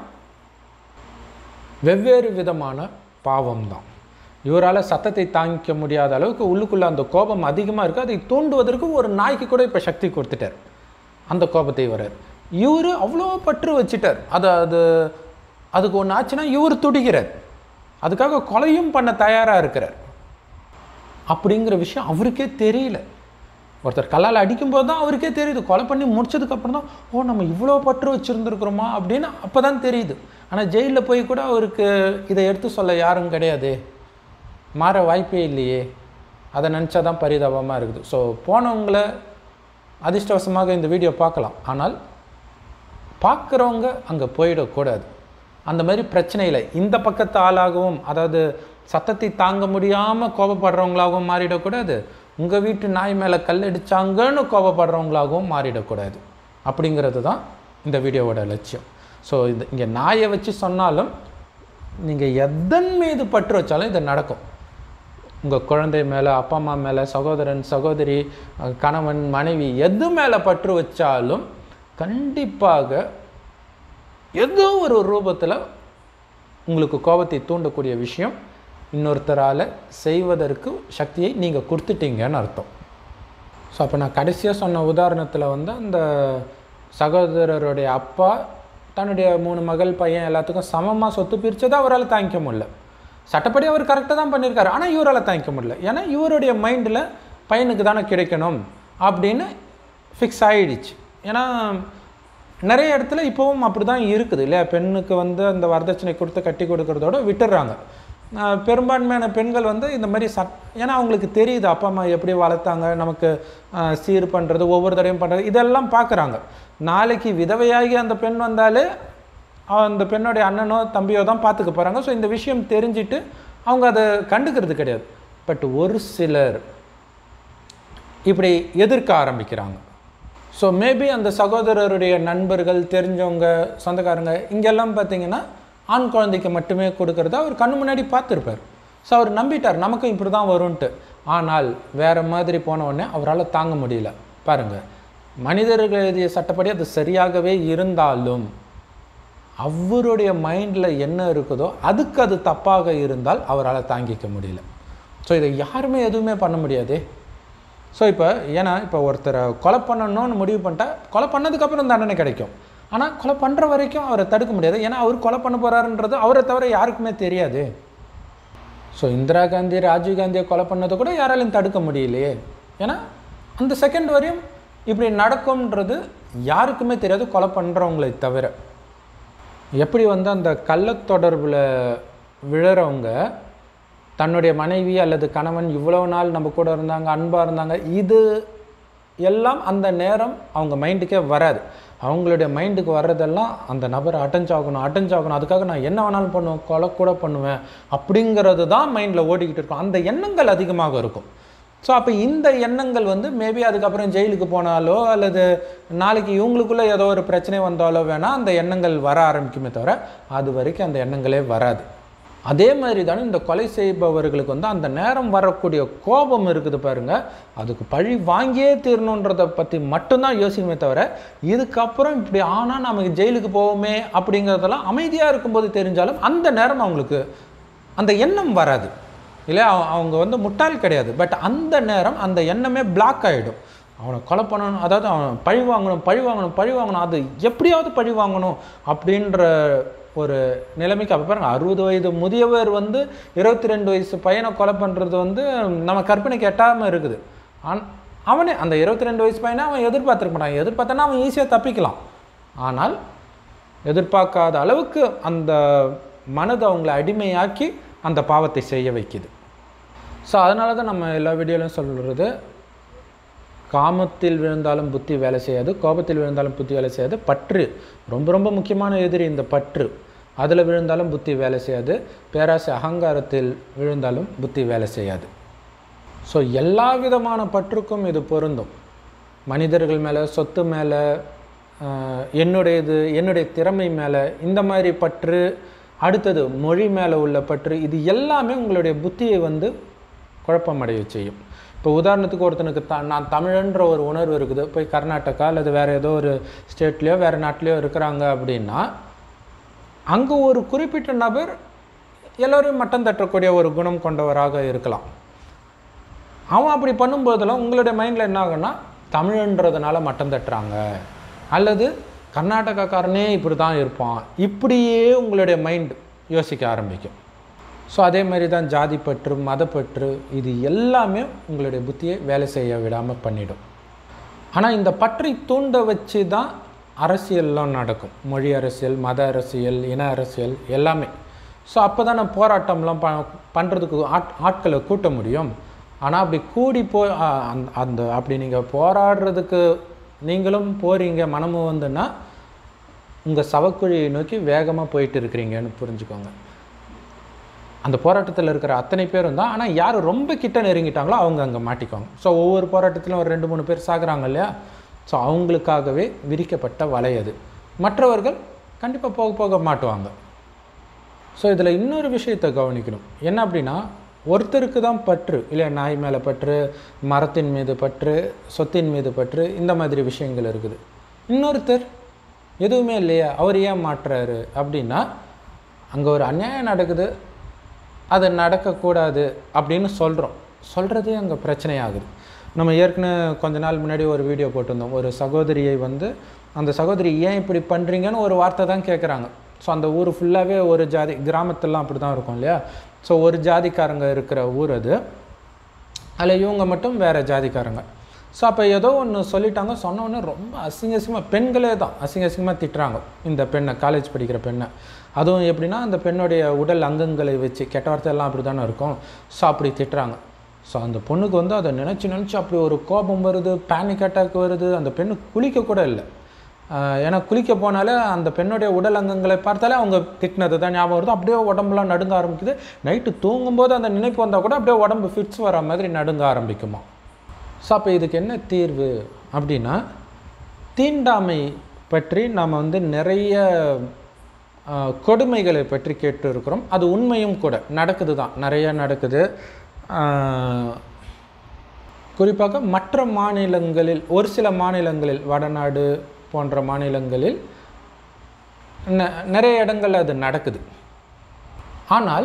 வெவ்வேறு விதமான பாவம் தான் இவரால் சத்தத்தை தாங்கிக்க முடியாத அளவுக்கு உள்ளுக்குள்ளே அந்த கோபம் அதிகமாக இருக்குது அதை தூண்டுவதற்கு ஒரு நாய்க்கு கூட இப்போ சக்தி கொடுத்துட்டார் அந்த கோபத்தை வரார் இவர் அவ்வளோ பற்று வச்சுட்டார் அது அது அதுக்கு ஒன்று ஆச்சுன்னா இவர் துடிக்கிறார் அதுக்காக கொலையும் பண்ண தயாராக இருக்கிறார் அப்படிங்கிற விஷயம் அவருக்கே தெரியல ஒருத்தர் கல்லால் அடிக்கும்போது தான் அவருக்கே தெரியுது கொலை பண்ணி முடிச்சதுக்கப்புறம் தான் ஓ நம்ம இவ்வளோ பற்று வச்சுருந்துருக்குறோமா அப்படின்னு அப்போ தான் தெரியுது ஆனால் ஜெயிலில் போய் கூட அவருக்கு இதை எடுத்து சொல்ல யாரும் கிடையாது மாற வாய்ப்பே இல்லையே அதை நினச்சா தான் பரிதாபமாக இருக்குது ஸோ போனவங்கள அதிர்ஷ்டவசமாக இந்த வீடியோ பார்க்கலாம் ஆனால் பார்க்குறவங்க அங்கே போயிடக்கூடாது அந்த மாதிரி பிரச்சனையில் இந்த பக்கத்து ஆளாகவும் அதாவது சத்தத்தை தாங்க முடியாமல் கோபப்படுறவங்களாகவும் மாறிடக்கூடாது உங்கள் வீட்டு நாய் மேலே கல் அடிச்சாங்கன்னு கோபப்படுறவங்களாகவும் மாறிடக்கூடாது அப்படிங்கிறது தான் இந்த வீடியோவோட லட்சியம் ஸோ இந்த இங்கே நாயை வச்சு சொன்னாலும் நீங்கள் எதன் மீது பற்று வச்சாலும் இது நடக்கும் உங்கள் குழந்தை மேலே அப்பா அம்மா மேலே சகோதரன் சகோதரி அஹ் கணவன் மனைவி எது மேலே பற்று வச்சாலும் கண்டிப்பாக ஏதோ ஒரு ரூபத்தில் உங்களுக்கு கோபத்தை தூண்டக்கூடிய விஷயம் இன்னொருத்தரால் செய்வதற்கு சக்தியை நீங்கள் கொடுத்துட்டீங்கன்னு அர்த்தம் ஸோ அப்போ நான் கடைசியாக சொன்ன உதாரணத்தில் வந்து அந்த சகோதரருடைய அப்பா தன்னுடைய மூணு மகள் பையன் எல்லாத்துக்கும் சமமாக சொத்து பிரித்ததை அவரால் தாங்கிக்க முடியல சட்டப்படி அவர் கரெக்டாக தான் பண்ணியிருக்காரு ஆனால் இவரால் தாங்கிக்க முடியல ஏன்னா இவருடைய மைண்டில் பையனுக்கு தானே கிடைக்கணும் அப்படின்னு ஃபிக்ஸ் ஆயிடுச்சு ஏன்னா நிறைய இடத்துல இப்போவும் அப்படி தான் இருக்குது இல்லையா பெண்ணுக்கு வந்து அந்த வரதட்சணை கொடுத்து கட்டி கொடுக்கறதோட விட்டுடுறாங்க ஆஹ் பெரும்பான்மையான பெண்கள் வந்து இந்த மாதிரி சட் ஏன்னா அவங்களுக்கு தெரியுது அப்பா அம்மா எப்படி வளர்த்தாங்க நமக்கு ஆஹ் சீர் பண்ணுறது ஒவ்வொரு தடவையும் பண்ணுறது இதெல்லாம் பார்க்குறாங்க நாளைக்கு விதவையாகி அந்த பெண் வந்தாலே அவ- அந்த பெண்ணோடைய அண்ணனோ தம்பியோ தான் பார்த்துக்க போகிறாங்க ஸோ இந்த விஷயம் தெரிஞ்சிட்டு அவங்க அதை கண்டுக்கிறது கிடையாது பட் ஒரு சிலர் இப்படி எதிர்க்க ஆரம்பிக்கிறாங்க ஸோ மேபி அந்த சகோதரருடைய நண்பர்கள் தெரிஞ்சவங்க சொந்தக்காரங்க இங்கெல்லாம் பார்த்தீங்கன்னா ஆண் குழந்தைக்கு மட்டுமே கொடுக்கறத அவர் கண்ணு முன்னாடி பார்த்துருப்பார் ஸோ அவர் நம்பிட்டார் நமக்கும் இப்படி தான் வரும்ன்ட்டு ஆனால் வேறு மாதிரி போன உடனே அவரால் தாங்க முடியல பாருங்கள் மனிதர்கள் எழுதிய சட்டப்படி அது சரியாகவே இருந்தாலும் அவருடைய மைண்டில் என்ன இருக்குதோ அதுக்கு அது தப்பாக இருந்தால் அவரால் தாங்கிக்க முடியல ஸோ இதை யாருமே எதுவுமே பண்ண முடியாதே ஸோ இப்போ ஏன்னா இப்போ ஒருத்தரை கொலை பண்ணணும்னு முடிவு பண்ணிட்டா கொலை பண்ணதுக்கப்புறம் தண்டனை கிடைக்கும் ஆனால் கொலை பண்ணுற வரைக்கும் அவரை தடுக்க முடியாது ஏன்னா அவர் கொலை பண்ண போகிறாருன்றது அவரை தவிர யாருக்குமே தெரியாது ஸோ இந்திரா காந்தி ராஜீவ் காந்தியை கொலை பண்ணதை கூட யாராலையும் தடுக்க முடியலையே ஏன்னா அந்த செகண்ட் வரையும் இப்படி நடக்கும்ன்றது யாருக்குமே தெரியாது கொலை பண்ணுறவங்களை தவிர எப்படி வந்து அந்த கள்ளத் தொடர்பில் விழுறவங்க தன்னுடைய மனைவி அல்லது கணவன் இவ்வளவு நாள் நம்ம கூட இருந்தாங்க அன்பாக இருந்தாங்க இது எல்லாம் அந்த நேரம் அவங்க மைண்டுக்கே வராது அவங்களுடைய மைண்டுக்கு வர்றதெல்லாம் அந்த நபரை அட்டென்ச் ஆகணும் அட்டென்ச் ஆகணும் அதுக்காக நான் என்ன வேணாலும் பண்ணுவேன் கொலை கூட பண்ணுவேன் அப்படிங்கிறது தான் மைண்டில் ஓடிக்கிட்டு இருக்கும் அந்த எண்ணங்கள் அதிகமாக இருக்கும் ஸோ அப்போ இந்த எண்ணங்கள் வந்து மேபி அதுக்கப்புறம் ஜெயிலுக்கு போனாலோ அல்லது நாளைக்கு இவங்களுக்குள்ளே ஏதோ ஒரு பிரச்சனை வந்தாலோ வேணால் அந்த எண்ணங்கள் வர ஆரம்பிக்குமே தவிர அது வரைக்கும் அந்த எண்ணங்களே வராது அதே மாதிரி தானே இந்த கொலை செய்பவர்களுக்கு வந்து அந்த நேரம் வரக்கூடிய கோபம் இருக்குது பாருங்க அதுக்கு பழி வாங்கியே தீரணுன்றதை பற்றி மட்டும்தான் யோசிக்குமே தவிர இதுக்கப்புறம் இப்படி ஆனால் நமக்கு ஜெயிலுக்கு போவோமே அப்படிங்கிறதெல்லாம் அமைதியாக இருக்கும்போது தெரிஞ்சாலும் அந்த நேரம் அவங்களுக்கு அந்த எண்ணம் வராது இல்லையா அவ- அவங்க வந்து முட்டாள் கிடையாது பட் அந்த நேரம் அந்த எண்ணமே பிளாக் ஆகிடும் அவனை கொலை பண்ணணும் அதாவது அவன் பழி வாங்கணும் பழி வாங்கணும் பழி வாங்கணும் அது எப்படியாவது பழி வாங்கணும் அப்படின்ற ஒரு நிலைமைக்கு அப்போ பாருங்க அறுபது வயது முதியவர் வந்து இருபத்தி ரெண்டு வயசு பையனை கொலை பண்ணுறது வந்து நம்ம கற்பனைக்கு எட்டாமல் இருக்குது ஆன் அவனே அந்த இருபத்தி ரெண்டு வயசு பையனை அவன் எதிர்பார்த்துருக்க மாட்டான் எதிர்பார்த்தானா அவன் ஈஸியாக தப்பிக்கலாம் ஆனால் எதிர்பார்க்காத அளவுக்கு அந்த மனதை அவங்கள அடிமையாக்கி அந்த பாவத்தை செய்ய வைக்குது ஸோ அதனால தான் நம்ம எல்லா வீடியோலையும் சொல்கிறது காமத்தில் விழுந்தாலும் புத்தி வேலை செய்யாது கோபத்தில் விழுந்தாலும் புத்தி வேலை செய்யாது பற்று ரொம்ப ரொம்ப முக்கியமான எதிரி இந்த பற்று அதில் விழுந்தாலும் புத்தி வேலை செய்யாது பேராசை அகங்காரத்தில் விழுந்தாலும் புத்தி வேலை செய்யாது ஸோ எல்லா விதமான பற்றுக்கும் இது பொருந்தும் மனிதர்கள் மேலே சொத்து மேலே ஆஹ், என்னுடையது என்னுடைய திறமை மேலே இந்த மாதிரி பற்று அடுத்தது மொழி மேலே உள்ள பற்று இது எல்லாமே உங்களுடைய புத்தியை வந்து குழப்பமடைய செய்யும் இப்போ உதாரணத்துக்கு ஒருத்தனுக்கு த நான் தமிழன்ற ஒரு உணர்வு இருக்குது போய் கர்நாடகா அல்லது வேறு ஏதோ ஒரு ஸ்டேட்லேயோ வேறு நாட்டிலையோ இருக்கிறாங்க அப்படின்னா அங்கே ஒரு குறிப்பிட்ட நபர் எல்லோரையும் மட்டம் தட்டக்கூடிய ஒரு குணம் கொண்டவராக இருக்கலாம் அவன் அப்படி பண்ணும்போதெல்லாம் உங்களுடைய மைண்டில் என்ன ஆகும்னா தமிழ்ன்றதுனால மட்டம் தட்டுறாங்க அல்லது கர்நாடகாக்காரனே இப்படி தான் இருப்பான் இப்படியே உங்களுடைய மைண்ட் யோசிக்க ஆரம்பிக்கும் ஸோ அதே மாதிரி தான் ஜாதி பற்று மதப்பற்று இது எல்லாமே உங்களுடைய புத்தியை வேலை செய்ய விடாமல் பண்ணிடும் ஆனால் இந்த பற்றை தூண்ட வச்சு தான் அரசியல்லாம் நடக்கும் மொழி அரசியல் மத அரசியல் இன அரசியல் எல்லாமே ஸோ அப்போ தான் நம்ம போராட்டம்லாம் ப பண்ணுறதுக்கு ஆட் ஆட்களை கூட்ட முடியும் ஆனால் அப்படி கூடி போ ஆ, அந்த- அந்த அப்படி நீங்கள் போராடுறதுக்கு நீங்களும் போகிறீங்க மனமும் வந்துன்னா உங்கள் சவக்குழியை நோக்கி வேகமாக போயிட்டு இருக்கிறீங்கன்னு புரிஞ்சுக்கோங்க அந்த போராட்டத்தில் இருக்கிற அத்தனை பேரும் தான் ஆனால் யார் ரொம்ப கிட்ட நெருங்கிட்டாங்களோ அவங்க அங்கே மாட்டிக்குவாங்க ஸோ ஒவ்வொரு போராட்டத்திலும் ஒரு ரெண்டு மூணு பேர் சாகுறாங்க இல்லையா ஸோ அவங்களுக்காகவே விரிக்கப்பட்ட வலை அது மற்றவர்கள் கண்டிப்பாக போக போக மாட்டுவாங்க ஸோ இதில் இன்னொரு விஷயத்தை கவனிக்கணும் என்ன அப்படின்னா ஒருத்தருக்கு தான் பற்று இல்லையா நாய் மேலே பற்று மரத்தின் மீது பற்று சொத்தின் மீது பற்று இந்த மாதிரி விஷயங்கள் இருக்குது இன்னொருத்தர் எதுவுமே இல்லையா அவர் ஏன் மாட்டுறாரு அப்படின்னா அங்கே ஒரு அநியாயம் நடக்குது அது நடக்கக்கூடாது அப்படின்னு சொல்கிறோம் சொல்கிறதே அங்கே பிரச்சனையாகுது நம்ம ஏற்கனவே கொஞ்ச நாள் முன்னாடி ஒரு வீடியோ போட்டிருந்தோம் ஒரு சகோதரியை வந்து அந்த சகோதரி ஏன் இப்படி பண்ணுறீங்கன்னு ஒரு வார்த்தை தான் கேட்குறாங்க ஸோ அந்த ஊர் ஃபுல்லாகவே ஒரு ஜாதி கிராமத்துலலாம் அப்படி தான் இருக்கும் இல்லையா ஸோ ஒரு ஜாதிக்காரங்க இருக்கிற ஊர் அது அதில் இவங்க மட்டும் வேறு ஜாதிக்காரங்க ஸோ அப்போ ஏதோ ஒன்று சொல்லிட்டாங்க சொன்ன உடனே ரொம்ப அசிங்க அசிங்கமாக பெண்களே தான் அசிங்க அசிங்கமாக திட்டுறாங்க இந்த பெண்ணை காலேஜ் படிக்கிற பெண்ணை அதுவும் எப்படின்னா அந்த பெண்ணுடைய உடல் அங்கங்களை வச்சு கெட்ட வார்த்தை எல்லாம் அப்படி தானே இருக்கும் ஸோ அப்படி திட்டுறாங்க ஸோ அந்த பொண்ணுக்கு வந்து அதை நினச்சி நினச்சி அப்படி ஒரு கோபம் வருது பேனிக் அட்டாக் வருது அந்த பெண்ணு குளிக்க கூட இல்லை ஆஹ் ஏன்னா குளிக்க போனாலே அந்த பெண்ணுடைய உடல் அங்கங்களை பார்த்தாலே அவங்க திட்டினது தான் ஞாபகம் வருது அப்படியே உடம்புலாம் நடுங்க ஆரம்பிக்குது நைட்டு தூங்கும்போது அந்த நினைப்பு வந்தால் கூட அப்படியே உடம்பு ஃபிட்ஸ் வர மாதிரி நடுங்க ஆரம்பிக்குமா ஸோ அப்போ இதுக்கு என்ன தீர்வு அப்படின்னா தீண்டாமை பற்றி நாம் வந்து நிறைய ஆஹ், கொடுமைகளை பற்றி கேட்டு இருக்கிறோம் அது உண்மையும் கூட நடக்குது தான் நிறைய நடக்குது ஆஹ், குறிப்பாக மற்ற மாநிலங்களில் ஒரு சில மாநிலங்களில் வடநாடு போன்ற மாநிலங்களில் ந- நிறைய இடங்கள்ல அது நடக்குது ஆனால்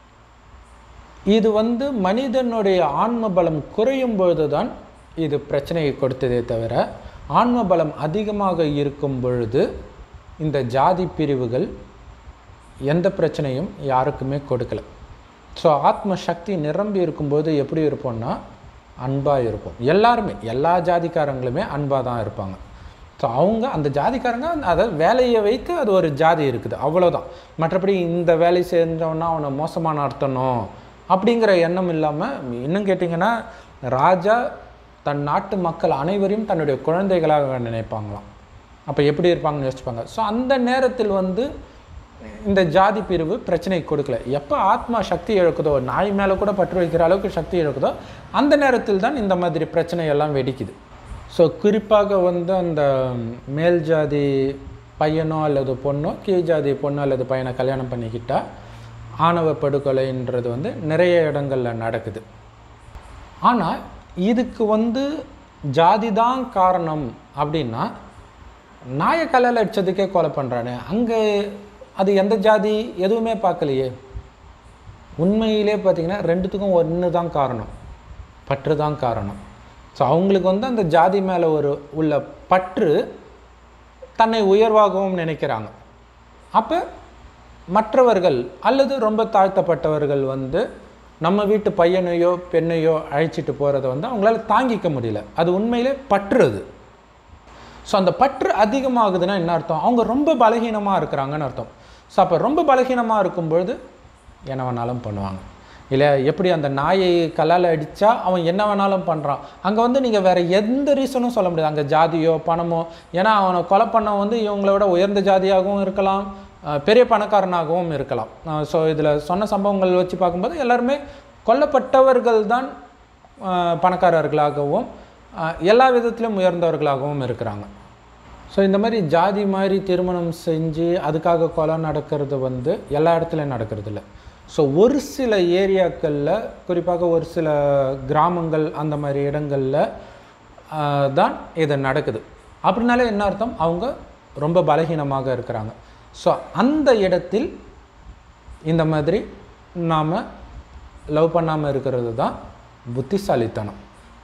இது வந்து மனிதனுடைய ஆன்ம பலம் குறையும் பொழுது தான் இது பிரச்சனையை கொடுத்ததே தவிர ஆன்ம பலம் அதிகமாக இருக்கும் பொழுது இந்த ஜாதி பிரிவுகள் எந்த பிரச்சனையும் யாருக்குமே கொடுக்கல ஸோ ஆத்ம சக்தி நிரம்பி இருக்கும்போது எப்படி இருப்போம்னா அன்பாக இருப்போம் எல்லாருமே எல்லா ஜாதிக்காரங்களுமே அன்பாக தான் இருப்பாங்க ஸோ அவங்க அந்த ஜாதிக்காரங்க அதாவது வேலையை வைத்து அது ஒரு ஜாதி இருக்குது அவ்வளோதான் மற்றபடி இந்த வேலை செஞ்சவனா அவனை மோசமாக நடத்தணும் அப்படிங்கிற எண்ணம் இல்லாமல் இன்னும் கேட்டிங்கன்னா ராஜா தன் நாட்டு மக்கள் அனைவரையும் தன்னுடைய குழந்தைகளாக நினைப்பாங்களாம் அப்போ எப்படி இருப்பாங்கன்னு யோசிப்பாங்க ஸோ அந்த நேரத்தில் வந்து இந்த ஜாதி பிரிவு பிரச்சனை கொடுக்கல எப்போ ஆத்மா சக்தி இழக்குதோ நாய் மேலே கூட பற்று வைக்கிற அளவுக்கு சக்தி இழக்குதோ அந்த நேரத்தில் தான் இந்த மாதிரி பிரச்சனை எல்லாம் வெடிக்குது ஸோ குறிப்பாக வந்து அந்த மேல் ஜாதி பையனோ அல்லது பொண்ணோ கீழ் ஜாதி பொண்ணோ அல்லது பையனை கல்யாணம் பண்ணிக்கிட்டா ஆணவ படுகொலைன்றது வந்து நிறைய இடங்களில் நடக்குது ஆனால் இதுக்கு வந்து ஜாதி தான் காரணம் அப்படின்னா நாயை கல்யாணம் அடிச்சதுக்கே கொலை பண்ணுறானே அங்கே அது எந்த ஜாதி எதுவுமே பார்க்கலையே உண்மையிலே பார்த்தீங்கன்னா ரெண்டுத்துக்கும் ஒன்று தான் காரணம் பற்று தான் காரணம் ஸோ அவங்களுக்கு வந்து அந்த ஜாதி மேலே ஒரு உள்ள பற்று தன்னை உயர்வாகவும் நினைக்கிறாங்க அப்போ மற்றவர்கள் அல்லது ரொம்ப தாழ்த்தப்பட்டவர்கள் வந்து நம்ம வீட்டு பையனையோ பெண்ணையோ அழைச்சிட்டு போகிறத வந்து அவங்களால தாங்கிக்க முடியல அது உண்மையிலே பற்றுறது ஸோ அந்த பற்று அதிகமாகுதுன்னா என்ன அர்த்தம் அவங்க ரொம்ப பலகீனமாக இருக்கிறாங்கன்னு அர்த்தம் ஸோ அப்போ ரொம்ப பலகீனமாக இருக்கும்பொழுது என்ன வேணாலும் பண்ணுவாங்க இல்லை எப்படி அந்த நாயை கல்லால் அடித்தா அவன் என்ன வேணாலும் பண்ணுறான் அங்கே வந்து நீங்கள் வேறு எந்த ரீசனும் சொல்ல முடியாது அங்கே ஜாதியோ பணமோ ஏன்னா அவனை கொலை பண்ண வந்து இவங்கள விட உயர்ந்த ஜாதியாகவும் இருக்கலாம் அஹ் பெரிய பணக்காரனாகவும் இருக்கலாம் ஸோ இதில் சொன்ன சம்பவங்கள் வச்சு பார்க்கும்போது எல்லாருமே கொல்லப்பட்டவர்கள் தான் அஹ் பணக்காரர்களாகவும் அஹ் எல்லா விதத்திலும் உயர்ந்தவர்களாகவும் இருக்கிறாங்க ஸோ இந்த மாதிரி ஜாதி மாதிரி திருமணம் செஞ்சு அதுக்காக கொலை நடக்கிறது வந்து எல்லா இடத்துலையும் நடக்கிறது இல்லை ஸோ ஒரு சில ஏரியாக்களில் குறிப்பாக ஒரு சில கிராமங்கள் அந்த மாதிரி இடங்களில் ஆஹ், தான் இது நடக்குது அப்படின்னாலே என்ன அர்த்தம் அவங்க ரொம்ப பலகீனமாக இருக்கிறாங்க ஸோ அந்த இடத்தில் இந்த மாதிரி நாம் லவ் பண்ணாமல் இருக்கிறது தான் புத்திசாலித்தனம்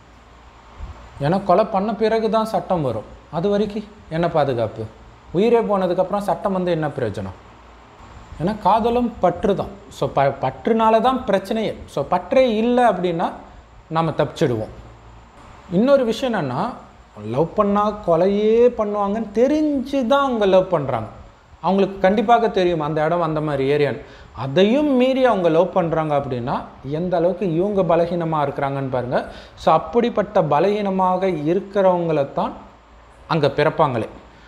ஏன்னா கொலை பண்ண பிறகு தான் சட்டம் வரும் அது வரைக்கும் என்ன பாதுகாப்பு உயிரே போனதுக்கப்புறம் சட்டம் வந்து என்ன பிரயோஜனம் ஏன்னா காதலும் பற்று தான் ஸோ ப பற்றுனால தான் பிரச்சனையே ஸோ பற்றே இல்லை அப்படின்னா நாம் தப்பிச்சிடுவோம் இன்னொரு விஷயம் என்னென்னா லவ் பண்ணால் கொலையே பண்ணுவாங்கன்னு தெரிஞ்சு தான் அவங்க லவ் பண்ணுறாங்க அவங்களுக்கு கண்டிப்பாக தெரியும் அந்த இடம் அந்த மாதிரி ஏரியான்னு அதையும் மீறி அவங்க லவ் பண்ணுறாங்க அப்படின்னா எந்த அளவுக்கு இவங்க பலகீனமாக இருக்கிறாங்கன்னு பாருங்கள் ஸோ அப்படிப்பட்ட பலகீனமாக இருக்கிறவங்கள தான் அங்கே பிறப்பாங்களே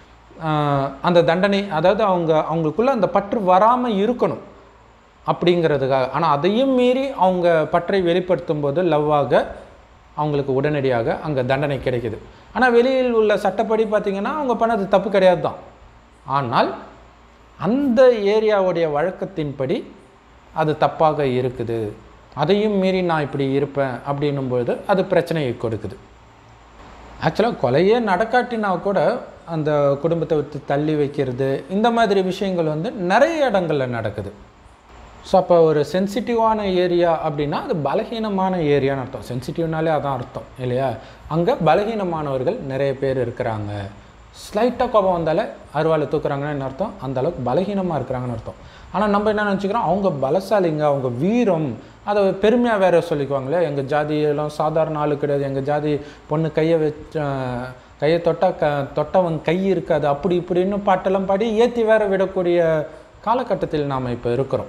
ஆஹ் அந்த தண்டனை அதாவது அவங்க அவங்களுக்குள்ள அந்த பற்று வராமல் இருக்கணும் அப்படிங்கிறதுக்காக ஆனால் அதையும் மீறி அவங்க பற்றை வெளிப்படுத்தும் போது லவ்வாக அவங்களுக்கு உடனடியாக அங்கே தண்டனை கிடைக்குது ஆனால் வெளியில் உள்ள சட்டப்படி பார்த்திங்கன்னா அவங்க பண்ணது தப்பு கிடையாது தான் ஆனால் அந்த ஏரியாவுடைய வழக்கத்தின்படி அது தப்பாக இருக்குது அதையும் மீறி நான் இப்படி இருப்பேன் அப்படின்னும் பொழுது அது பிரச்சனையை கொடுக்குது ஆக்சுவலாக கொலையே நடக்காட்டினா கூட அந்த குடும்பத்தை விட்டு தள்ளி வைக்கிறது இந்த மாதிரி விஷயங்கள் வந்து நிறைய இடங்களில் நடக்குது ஸோ அப்போ ஒரு சென்சிட்டிவான ஏரியா அப்படின்னா அது பலகீனமான ஏரியான்னு அர்த்தம் சென்சிட்டிவ்னாலே அதான் அர்த்தம் இல்லையா அங்கே பலகீனமானவர்கள் நிறைய பேர் இருக்கிறாங்க ஸ்லைட்டாக கோபம் வந்தாலே அருவாளை தூக்குறாங்கன்னா என்ன அர்த்தம் அந்த அளவுக்கு பலகீனமாக இருக்கிறாங்கன்னு அர்த்தம் ஆனால் நம்ம என்ன நினச்சிக்கிறோம் அவங்க பலசாலிங்க அவங்க வீரம் அதை பெருமையாக வேற சொல்லிக்குவாங்களே எங்கள் ஜாதியெல்லாம் சாதாரண ஆளு கிடையாது எங்கள் ஜாதி பொண்ணு கையை வச்ச கையை தொட்டா க தொட்டவன் கை இருக்காது அப்படி இப்படின்னு பாட்டெல்லாம் பாடி ஏற்றி வேற விடக்கூடிய காலகட்டத்தில் நாம் இப்போ இருக்கிறோம்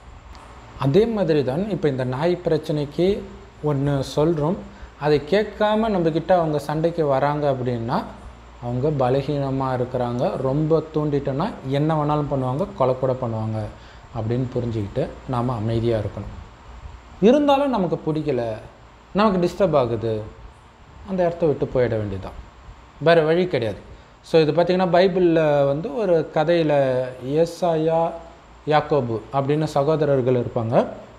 அதே மாதிரி தான் இப்போ இந்த நாய் பிரச்சனைக்கு ஒன்று சொல்கிறோம் அதை கேட்காம நம்மக்கிட்ட அவங்க சண்டைக்கு வராங்க அப்படின்னா அவங்க பலகீனமாக இருக்கிறாங்க ரொம்ப தூண்டிட்டோன்னா என்ன வேணாலும் பண்ணுவாங்க கொலை கூட பண்ணுவாங்க அப்படின்னு புரிஞ்சுக்கிட்டு நாம் அமைதியாக இருக்கணும் இருந்தாலும் நமக்கு பிடிக்கல நமக்கு டிஸ்டர்ப் ஆகுது அந்த இடத்த விட்டு போயிட வேண்டியதுதான் வேறு வழி கிடையாது ஸோ இது பார்த்திங்கன்னா பைபிளில் வந்து ஒரு கதையில் ஏசாயா யாக்கோபு அப்படின்னு சகோதரர்கள் இருப்பாங்க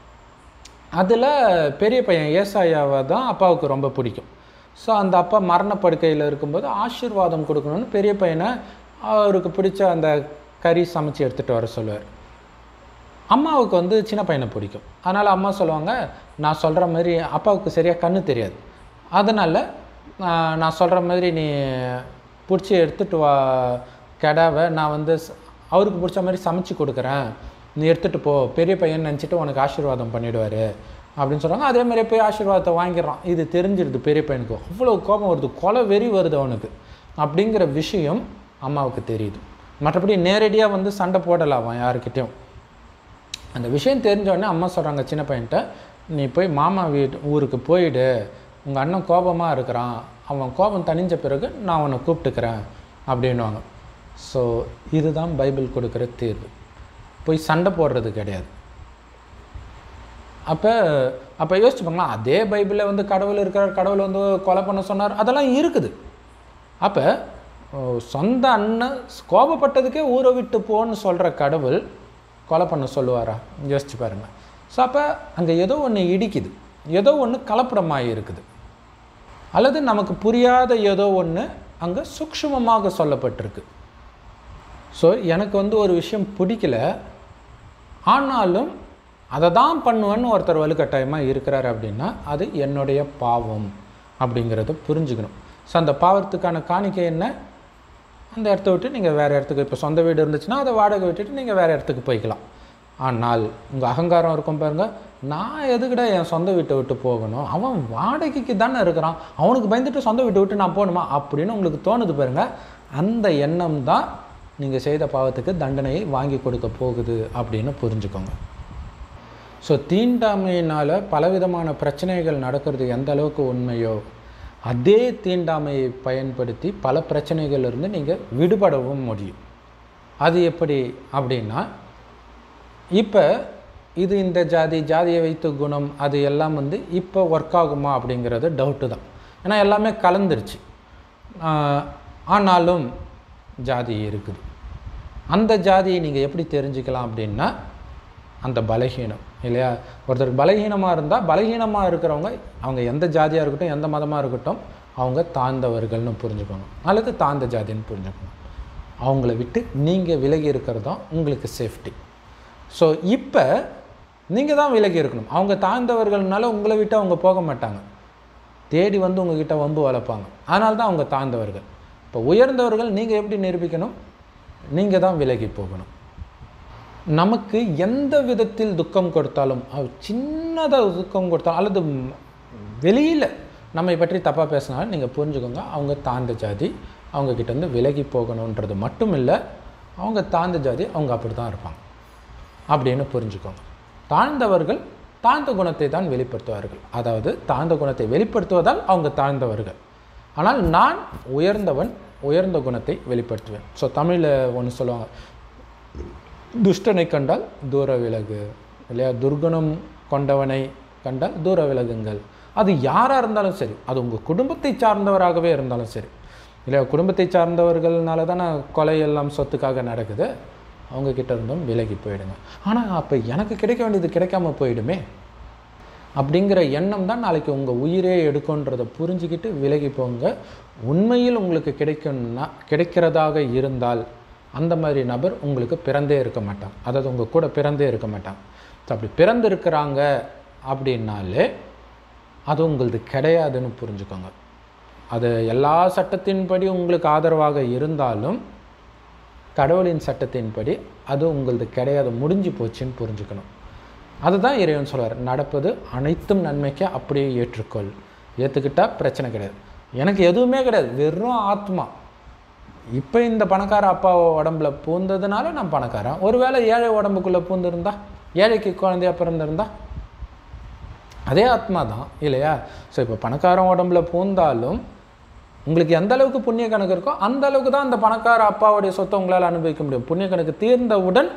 அதில் பெரிய பையன் ஏசாயாவை தான் அப்பாவுக்கு ரொம்ப பிடிக்கும் ஸோ அந்த அப்பா மரணப்படுக்கையில் இருக்கும்போது ஆசீர்வாதம் கொடுக்கணும்னு பெரிய பையனை அவருக்கு பிடிச்ச அந்த கறி சமைச்சு எடுத்துகிட்டு வர சொல்லுவார் அம்மாவுக்கு வந்து சின்ன பையனை பிடிக்கும் அதனால் அம்மா சொல்லுவாங்க நான் சொல்கிற மாதிரி அப்பாவுக்கு சரியாக கண்ணு தெரியாது அதனால் நான் சொல்கிற மாதிரி நீ பிடிச்சி எடுத்துகிட்டு வா கெடாவை நான் வந்து ஸ்- அவருக்கு பிடிச்ச மாதிரி சமைச்சு கொடுக்குறேன் நீ எடுத்துகிட்டு போ பெரிய பையன் நினச்சிட்டு உனக்கு ஆசீர்வாதம் பண்ணிடுவார் அப்படின்னு சொல்கிறாங்க அதே மாதிரி போய் ஆசீர்வாதத்தை வாங்கிடுறான் இது தெரிஞ்சிருது பெரிய பையனுக்கு அவ்வளோ கோபம் வருது கொலை வெறி வருது அவனுக்கு அப்படிங்கிற விஷயம் அம்மாவுக்கு தெரியுது மற்றபடி நேரடியாக வந்து சண்டை போடலை அவன் யாருக்கிட்டேயும் அந்த விஷயம் தெரிஞ்ச உடனே அம்மா சொல்கிறாங்க சின்ன பையன்கிட்ட நீ போய் மாமா வீட்டு ஊருக்கு போயிடு உங்கள் அண்ணன் கோபமாக இருக்கிறான் அவன் கோபம் தணிஞ்ச பிறகு நான் அவனை கூப்பிட்டுக்கிறேன் அப்படின்னுவாங்க ஸோ இதுதான் பைபிள் கொடுக்குற தீர்வு போய் சண்டை போடுறது கிடையாது அப்போ அப்போ யோசிச்சு பாங்களா அதே பைபிளில் வந்து கடவுள் இருக்கிறார் கடவுள் வந்து கொலை பண்ண சொன்னார் அதெல்லாம் இருக்குது அப்போ சொந்த அண்ணன் கோபப்பட்டதுக்கே ஊரை விட்டு போன்னு சொல்கிற கடவுள் கொலை பண்ண சொல்லுவாரா யோசிச்சு பாருங்க ஸோ அப்போ அங்கே ஏதோ ஒன்று இடிக்குது ஏதோ ஒன்று கலப்படமாக இருக்குது அல்லது நமக்கு புரியாத ஏதோ ஒன்று அங்கே சூக்ஷ்மமாக சொல்லப்பட்டிருக்கு ஸோ எனக்கு வந்து ஒரு விஷயம் பிடிக்கல ஆனாலும் அதை தான் பண்ணுவேன்னு ஒருத்தர் வலுக்கட்டாயமாக இருக்கிறார் அப்படின்னா அது என்னுடைய பாவம் அப்படிங்கிறத புரிஞ்சுக்கணும் ஸோ அந்த பாவத்துக்கான காணிக்கை என்ன அந்த இடத்த விட்டு நீங்கள் வேறு இடத்துக்கு இப்போ சொந்த வீடு இருந்துச்சுன்னா அதை வாடகை விட்டுட்டு நீங்கள் வேறு இடத்துக்கு போய்க்கலாம் ஆனால் உங்கள் அகங்காரம் இருக்கும் பாருங்க நான் எதுக்கிட்ட என் சொந்த வீட்டை விட்டு போகணும் அவன் வாடகைக்கு தானே இருக்கிறான் அவனுக்கு பயந்துட்டு சொந்த வீட்டை விட்டு நான் போகணுமா அப்படின்னு உங்களுக்கு தோணுது பாருங்க அந்த எண்ணம் தான் நீங்கள் செய்த பாவத்துக்கு தண்டனையை வாங்கி கொடுக்க போகுது அப்படின்னு புரிஞ்சுக்கோங்க ஸோ தீண்டாமையினால் பலவிதமான பிரச்சனைகள் நடக்கிறது எந்த அளவுக்கு உண்மையோ அதே தீண்டாமையை பயன்படுத்தி பல பிரச்சனைகள்லேருந்து நீங்கள் விடுபடவும் முடியும் அது எப்படி அப்படின்னா இப்போ இது இந்த ஜாதி ஜாதியை வைத்து குணம் அது எல்லாம் வந்து இப்போ ஒர்க் ஆகுமா அப்படிங்கிறது டவுட்டு தான் ஏன்னா எல்லாமே கலந்துருச்சு ஆஹ், ஆனாலும் ஜாதி இருக்குது அந்த ஜாதியை நீங்கள் எப்படி தெரிஞ்சுக்கலாம் அப்படின்னா அந்த பலகீனம் இல்லையா ஒருத்தருக்கு பலகீனமாக இருந்தால் பலகீனமாக இருக்கிறவங்க அவங்க எந்த ஜாதியாக இருக்கட்டும் எந்த மதமாக இருக்கட்டும் அவங்க தாழ்ந்தவர்கள்னு புரிஞ்சுக்கணும் அல்லது தாழ்ந்த ஜாதின்னு புரிஞ்சுக்கணும் அவங்கள விட்டு நீங்கள் விலகி இருக்கிறது தான் உங்களுக்கு சேஃப்டி ஸோ இப்போ நீங்கள் தான் விலகி இருக்கணும் அவங்க தாழ்ந்தவர்கள்னால உங்களை விட்டு அவங்க போக மாட்டாங்க தேடி வந்து உங்ககிட்ட வம்பு வளர்ப்பாங்க அதனால தான் அவங்க தாழ்ந்தவர்கள் இப்போ உயர்ந்தவர்கள் நீங்கள் எப்படி நிரூபிக்கணும் நீங்கள் தான் விலகி போகணும் நமக்கு எந்த விதத்தில் துக்கம் கொடுத்தாலும் அது சின்னதாக துக்கம் கொடுத்தாலும் அல்லது வெளியில் நம்மை பற்றி தப்பாக பேசினாலும் நீங்கள் புரிஞ்சுக்கோங்க அவங்க தாழ்ந்த ஜாதி அவங்க கிட்ட இருந்து விலகி போகணுன்றது மட்டும் இல்லை அவங்க தாழ்ந்த ஜாதி அவங்க அப்படி தான் இருப்பாங்க அப்படின்னு புரிஞ்சுக்கோங்க தாழ்ந்தவர்கள் தாழ்ந்த குணத்தை தான் வெளிப்படுத்துவார்கள் அதாவது தாழ்ந்த குணத்தை வெளிப்படுத்துவதால் அவங்க தாழ்ந்தவர்கள் ஆனால் நான் உயர்ந்தவன் உயர்ந்த குணத்தை வெளிப்படுத்துவேன் ஸோ தமிழில் ஒன்று சொல்லுவாங்க துஷ்டனை கண்டால் தூர விலகு இல்லையா துர்குணம் கொண்டவனை கண்டால் தூர விலகுங்கள் அது யாராக இருந்தாலும் சரி அது உங்கள் குடும்பத்தை சார்ந்தவராகவே இருந்தாலும் சரி இல்லையா குடும்பத்தை சார்ந்தவர்கள்னால தானே கொலை எல்லாம் சொத்துக்காக நடக்குது அவங்க கிட்ட இருந்தும் விலகி போயிடுங்க ஆனால் அப்போ எனக்கு கிடைக்க வேண்டியது கிடைக்காம போயிடுமே அப்படிங்கிற எண்ணம் தான் நாளைக்கு உங்கள் உயிரே எடுக்குன்றதை புரிஞ்சுக்கிட்டு விலகி போங்க உண்மையில் உங்களுக்கு கிடைக்கும்னா கிடைக்கிறதாக இருந்தால் அந்த மாதிரி நபர் உங்களுக்கு பிறந்தே இருக்க மாட்டாங்க அதாவது உங்கள் கூட பிறந்தே இருக்க மாட்டாங்க ஸோ அப்படி பிறந்து இருக்கிறாங்க அப்படின்னாலே அது உங்களது கிடையாதுன்னு புரிஞ்சுக்கோங்க அது எல்லா சட்டத்தின்படி உங்களுக்கு ஆதரவாக இருந்தாலும் கடவுளின் சட்டத்தின்படி அது உங்களது கிடையாது முடிஞ்சு போச்சுன்னு புரிஞ்சுக்கணும் அதுதான் இறைவன் சொல்வார் நடப்பது அனைத்தும் நன்மைக்கு அப்படியே ஏற்றுக்கொள் ஏற்றுக்கிட்டா பிரச்சனை கிடையாது எனக்கு எதுவுமே கிடையாது வெறும் ஆத்மா இப்போ இந்த பணக்கார அப்பா உடம்புல பூந்ததுனால நான் பணக்காரன் ஒருவேளை ஏழை உடம்புக்குள்ளே பூந்திருந்தா ஏழைக்கு குழந்தையா பிறந்திருந்தா அதே ஆத்மா தான் இல்லையா ஸோ இப்போ பணக்காரன் உடம்புல பூந்தாலும் உங்களுக்கு எந்த அளவுக்கு புண்ணிய கணக்கு இருக்கோ அந்த அளவுக்கு தான் அந்த பணக்கார அப்பாவுடைய சொத்தை உங்களால் அனுபவிக்க முடியும் புண்ணிய கணக்கு தீர்ந்தவுடன்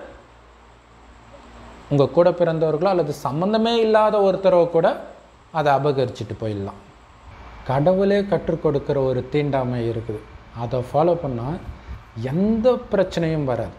உங்கள் கூட பிறந்தவர்களோ அல்லது சம்மந்தமே இல்லாத ஒருத்தரோ கூட அதை அபகரிச்சுட்டு போயிடலாம் கடவுளே கற்றுக் கொடுக்குற ஒரு தீண்டாமை இருக்குது அதை ஃபாலோ பண்ணால் எந்த பிரச்சனையும் வராது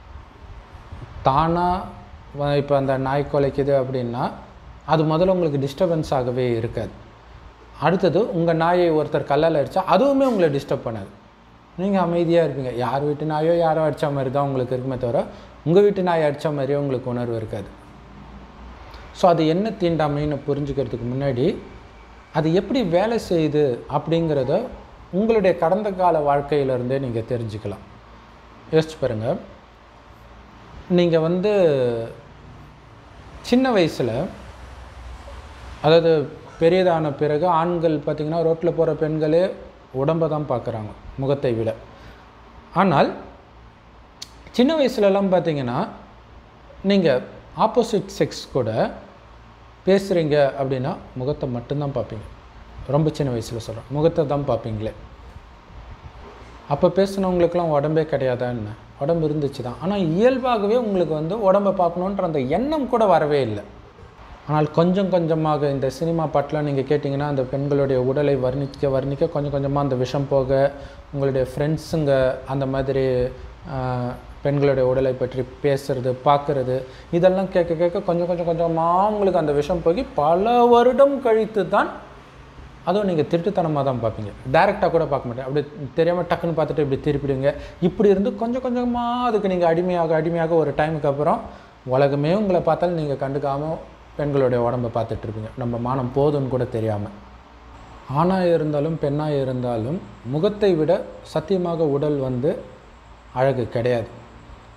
தானாக இப்போ அந்த நாய் குலைக்குது அப்படின்னா அது முதல்ல உங்களுக்கு டிஸ்டர்பன்ஸ் ஆகவே இருக்காது அடுத்தது உங்கள் நாயை ஒருத்தர் கல்லால் அடித்தா அதுவுமே உங்களை டிஸ்டர்ப் பண்ணாது நீங்கள் அமைதியாக இருப்பீங்க யார் வீட்டு நாயோ யாரோ அடித்த மாதிரி தான் உங்களுக்கு இருக்குமே தவிர உங்கள் வீட்டு நாயை அடித்த மாதிரியோ உங்களுக்கு உணர்வு இருக்காது ஸோ அது என்ன தீண்டாமைன்னு புரிஞ்சுக்கிறதுக்கு முன்னாடி அது எப்படி வேலை செய்யுது அப்படிங்கிறத உங்களுடைய கடந்த கால வாழ்க்கையிலேருந்தே நீங்கள் தெரிஞ்சுக்கலாம் யோசிச்சு பாருங்கள் நீங்கள் வந்து சின்ன வயசில் அதாவது பெரியதான பிறகு ஆண்கள் பார்த்திங்கன்னா ரோட்டில் போகிற பெண்களே உடம்பை தான் பார்க்குறாங்க முகத்தை விட ஆனால் சின்ன வயசுலலாம் பார்த்தீங்கன்னா நீங்கள் ஆப்போசிட் செக்ஸ் கூட பேசுகிறீங்க அப்படின்னா முகத்தை மட்டும்தான் பார்ப்பீங்க ரொம்ப சின்ன வயசில் சொல்கிறேன் முகத்தை தான் பார்ப்பீங்களே அப்போ பேசுனவங்களுக்கெல்லாம் உடம்பே கிடையாதா என்ன உடம்பு இருந்துச்சு தான் ஆனால் இயல்பாகவே உங்களுக்கு வந்து உடம்பை பார்க்கணுன்ற அந்த எண்ணம் கூட வரவே இல்லை ஆனால் கொஞ்சம் கொஞ்சமாக இந்த சினிமா பாட்டெலாம் நீங்கள் கேட்டிங்கன்னா அந்த பெண்களுடைய உடலை வர்ணிக்க வர்ணிக்க கொஞ்சம் கொஞ்சமாக அந்த விஷம் போக உங்களுடைய ஃப்ரெண்ட்ஸுங்க அந்த மாதிரி ஆஹ், பெண்களுடைய உடலை பற்றி பேசுறது பார்க்குறது இதெல்லாம் கேட்க கேட்க கொஞ்சம் கொஞ்சம் கொஞ்சமாக உங்களுக்கு அந்த விஷம் போய் பல வருடம் கழித்து தான் அதுவும் நீங்கள் திருட்டுத்தனமாக தான் பார்ப்பீங்க டைரெக்டாக கூட பார்க்க மாட்டேன் அப்படி தெரியாமல் டக்குன்னு பார்த்துட்டு இப்படி திருப்பிடுங்க இப்படி இருந்து கொஞ்சம் கொஞ்சமாக அதுக்கு நீங்கள் அடிமையாக அடிமையாக ஒரு டைமுக்கு அப்புறம் உலகமே உங்களை பார்த்தாலும் நீங்கள் கண்டுக்காமல் பெண்களுடைய உடம்பை பார்த்துட்டு இருப்பீங்க நம்ம மானம் போதும்னு கூட தெரியாமல் ஆணாக இருந்தாலும் பெண்ணாக இருந்தாலும் முகத்தை விட சத்தியமாக உடல் வந்து அழகு கிடையாது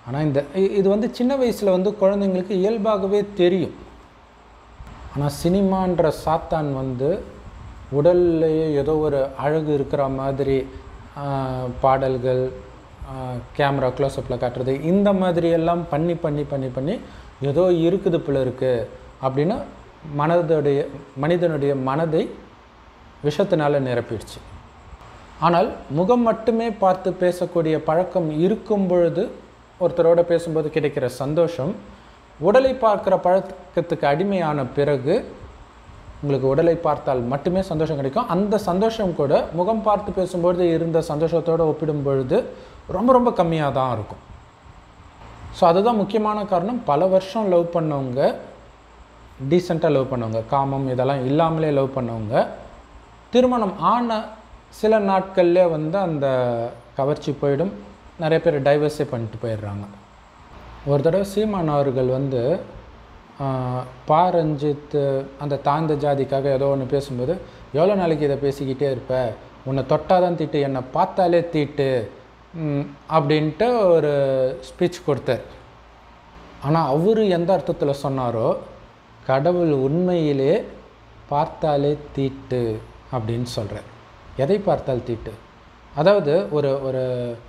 ஆனால் இந்த இ- இது வந்து சின்ன வயசில் வந்து குழந்தைங்களுக்கு இயல்பாகவே தெரியும் ஆனால் சினிமான்ற சாத்தான் வந்து உடல்லையே ஏதோ ஒரு அழகு இருக்கிற மாதிரி ஆஹ், பாடல்கள் கேமரா க்ளோஸ்அப்பில் காட்டுறது இந்த மாதிரி எல்லாம் பண்ணி பண்ணி பண்ணி பண்ணி ஏதோ இருக்குது போல இருக்குது அப்படின்னு மனதுடைய மனிதனுடைய மனதை விஷத்தினால நிரப்பிடுச்சு ஆனால் முகம் மட்டுமே பார்த்து பேசக்கூடிய பழக்கம் இருக்கும் பொழுது ஒருத்தரோட பேசும்போது கிடைக்கிற சந்தோஷம் உடலை பார்க்குற பழக்கத்துக்கு அடிமையான பிறகு உங்களுக்கு உடலை பார்த்தால் மட்டுமே சந்தோஷம் கிடைக்கும் அந்த சந்தோஷம் கூட முகம் பார்த்து பேசும்பொழுது இருந்த சந்தோஷத்தோடு ஒப்பிடும் பொழுது ரொம்ப ரொம்ப கம்மியாக தான் இருக்கும் ஸோ அதுதான் முக்கியமான காரணம் பல வருஷம் லவ் பண்ணவங்க டீசெண்டாக லவ் பண்ணவங்க காமம் இதெல்லாம் இல்லாமலே லவ் பண்ணவங்க திருமணம் ஆன சில நாட்கள்லே வந்து அந்த கவர்ச்சி போயிடும் நிறைய பேர் டைவர்ஸே பண்ணிட்டு போயிடுறாங்க ஒரு தடவை சீமான் அவர்கள் வந்து ஆஹ், பா ரஞ்சித் அந்த தாழ்ந்த ஜாதிக்காக ஏதோ ஒன்று பேசும்போது எவ்வளோ நாளைக்கு இதை பேசிக்கிட்டே இருப்ப உன்னை தொட்டாதான் தீட்டு என்னை பார்த்தாலே தீட்டு ம், அப்படின்ட்டு ஒரு ஸ்பீச் கொடுத்தார் ஆனால் அவர் எந்த அர்த்தத்தில் சொன்னாரோ கடவுள் உண்மையிலே பார்த்தாலே தீட்டு அப்படின்னு சொல்கிறார் எதை பார்த்தால் தீட்டு அதாவது ஒரு ஒரு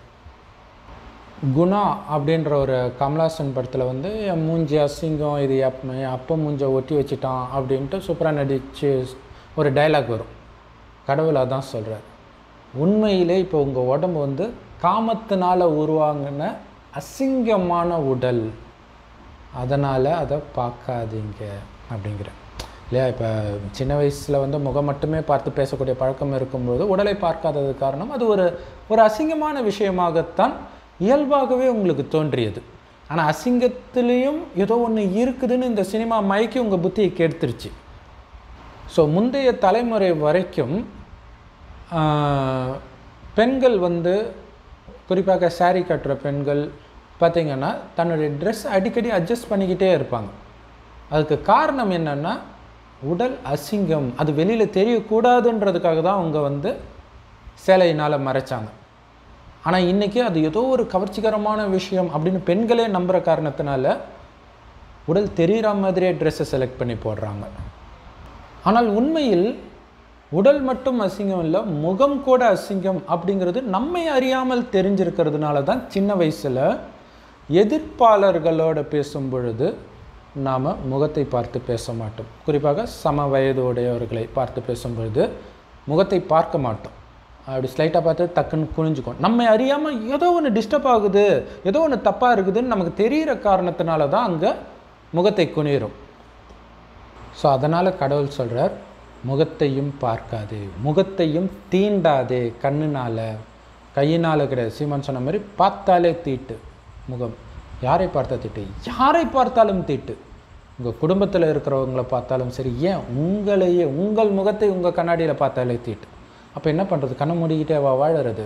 குணா அப்படின்ற ஒரு கமலாசன் படத்தில் வந்து என் மூஞ்சி அசிங்கம் இது எப் என் அப்பா மூஞ்ச ஒட்டி வச்சிட்டான் அப்படின்ட்டு சூப்பராக நடித்து ஒரு டைலாக் வரும் கடவுள் அதான் சொல்கிறார் உண்மையிலே இப்போ உங்கள் உடம்பு வந்து காமத்தினால் உருவாங்கின அசிங்கமான உடல் அதனால் அதை பார்க்காதீங்க அப்படிங்கிற இல்லையா இப்போ சின்ன வயசில் வந்து முகம் மட்டுமே பார்த்து பேசக்கூடிய பழக்கம் இருக்கும்போது உடலை பார்க்காதது காரணம் அது ஒரு ஒரு அசிங்கமான விஷயமாகத்தான் இயல்பாகவே உங்களுக்கு தோன்றியது ஆனால் அசிங்கத்திலையும் ஏதோ ஒன்று இருக்குதுன்னு இந்த சினிமா மயக்கி உங்கள் புத்தியை கெடுத்துருச்சு ஸோ முந்தைய தலைமுறை வரைக்கும் ஆஹ், பெண்கள் வந்து குறிப்பாக saree கட்டுற பெண்கள் பார்த்திங்கன்னா தன்னுடைய ட்ரெஸ் அடிக்கடி அட்ஜஸ்ட் பண்ணிக்கிட்டே இருப்பாங்க அதுக்கு காரணம் என்னென்னா உடல் அசிங்கம் அது வெளியில் தெரியக்கூடாதுன்றதுக்காக தான் அவங்க வந்து சேலையினால் மறைச்சாங்க ஆனால் இன்றைக்கி அது ஏதோ ஒரு கவர்ச்சிகரமான விஷயம் அப்படின்னு பெண்களே நம்புகிற காரணத்தினால உடல் தெரிகிற மாதிரியே ட்ரெஸ்ஸை செலக்ட் பண்ணி போடுறாங்க ஆனால் உண்மையில் உடல் மட்டும் அசிங்கம் இல்லை முகம் கூட அசிங்கம் அப்படிங்கிறது நம்மை அறியாமல் தெரிஞ்சிருக்கிறதுனால தான் சின்ன வயசில் எதிர்ப்பாளர்களோட பேசும் பொழுது நாம் முகத்தை பார்த்து பேச மாட்டோம் குறிப்பாக சம வயது உடையவர்களை பார்த்து பேசும் பொழுது முகத்தை பார்க்க மாட்டோம் அப்படி ஸ்லைட்டாக பார்த்து டக்குன்னு குனிஞ்சுக்கும் நம்மை அறியாமல் ஏதோ ஒன்று டிஸ்டர்ப் ஆகுது ஏதோ ஒன்று தப்பாக இருக்குதுன்னு நமக்கு தெரிகிற காரணத்தினால தான் அங்கே முகத்தை குனிரும் ஸோ அதனால் கடவுள் சொல்கிறார் முகத்தையும் பார்க்காதே முகத்தையும் தீண்டாதே கண்ணுனால் கையினால் கிடையாது சீமான் சொன்ன மாதிரி பார்த்தாலே தீட்டு முகம் யாரை பார்த்தா தீட்டு யாரை பார்த்தாலும் தீட்டு உங்கள் குடும்பத்தில் இருக்கிறவங்கள பார்த்தாலும் சரி ஏன் உங்களையே உங்கள் முகத்தை உங்கள் கண்ணாடியில் பார்த்தாலே தீட்டு அப்போ என்ன பண்ணுறது கண்ணை மூடிக்கிட்டே வா வாழறது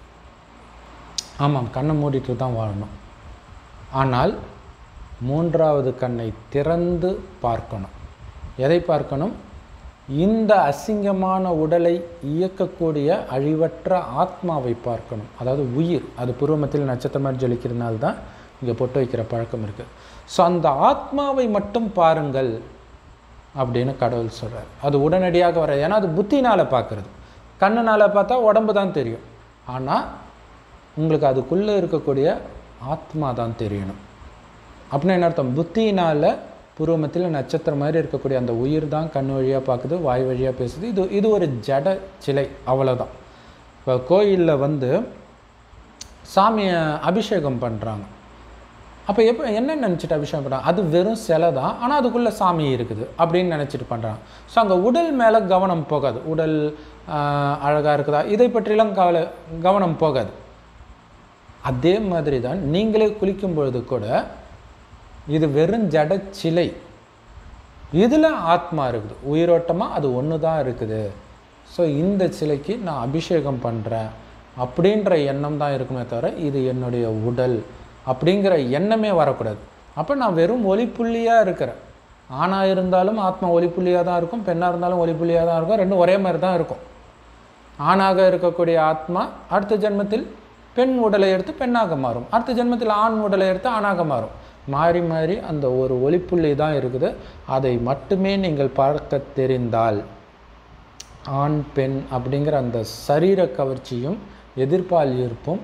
ஆமாம் கண்ணை மூடிட்டு தான் வாழணும் ஆனால் மூன்றாவது கண்ணை திறந்து பார்க்கணும் எதை பார்க்கணும் இந்த அசிங்கமான உடலை இயக்கக்கூடிய அழிவற்ற ஆத்மாவை பார்க்கணும் அதாவது உயிர் அது பூர்வமத்தில் நட்சத்திரமாக ஜொலிக்கிறதுனால தான் இங்கே பொட்டு வைக்கிற பழக்கம் இருக்குது ஸோ அந்த ஆத்மாவை மட்டும் பாருங்கள் அப்படின்னு கடவுள் சொல்கிறார் அது உடனடியாக வர ஏன்னா அது புத்தினால் பார்க்குறது கண்ணுனால் பார்த்தா உடம்பு தான் தெரியும் ஆனால் உங்களுக்கு அதுக்குள்ளே இருக்கக்கூடிய ஆத்மா தான் தெரியணும் அப்படின்னா என்ன அர்த்தம் புத்தியினால் பூர்வமத்தில் நட்சத்திரம் மாதிரி இருக்கக்கூடிய அந்த உயிர் தான் கண் வழியாக பார்க்குது வாய் வழியாக பேசுது இது இது ஒரு ஜட சிலை அவ்வளோதான் இப்போ கோயிலில் வந்து சாமியை அபிஷேகம் பண்ணுறாங்க அப்போ எப்போ என்ன நினச்சிட்டு அபிஷேகம் பண்ணுறாங்க அது வெறும் சிலை தான் ஆனால் அதுக்குள்ளே சாமி இருக்குது அப்படின்னு நினச்சிட்டு பண்ணுறாங்க ஸோ அங்கே உடல் மேலே கவனம் போகாது உடல் அழகாக இருக்குதா இதை பற்றிலாம் கவலை கவனம் போகாது அதே மாதிரி தான் நீங்களே குளிக்கும் பொழுது கூட இது வெறும் ஜட சிலை இதில் ஆத்மா இருக்குது உயிரோட்டமாக அது ஒன்று தான் இருக்குது ஸோ இந்த சிலைக்கு நான் அபிஷேகம் பண்ணுறேன் அப்படின்ற எண்ணம் தான் இருக்குமே தவிர இது என்னுடைய உடல் அப்படிங்கிற எண்ணமே வரக்கூடாது அப்போ நான் வெறும் ஒளிப்புள்ளியாக இருக்கிறேன் ஆணாக இருந்தாலும் ஆத்மா ஒளிப்புள்ளியாக தான் இருக்கும் பெண்ணாக இருந்தாலும் ஒளிப்புள்ளியாக தான் இருக்கும் ரெண்டும் ஒரே மாதிரி தான் இருக்கும் ஆணாக இருக்கக்கூடிய ஆத்மா அடுத்த ஜென்மத்தில் பெண் உடலை எடுத்து பெண்ணாக மாறும் அடுத்த ஜென்மத்தில் ஆண் உடலை எடுத்து ஆணாக மாறும் மாறி மாறி அந்த ஒரு ஒளிப்புள்ளி தான் இருக்குது அதை மட்டுமே நீங்கள் பார்க்க தெரிந்தால் ஆண் பெண் அப்படிங்கிற அந்த சரீர கவர்ச்சியும் எதிர்பால் ஈர்ப்பும்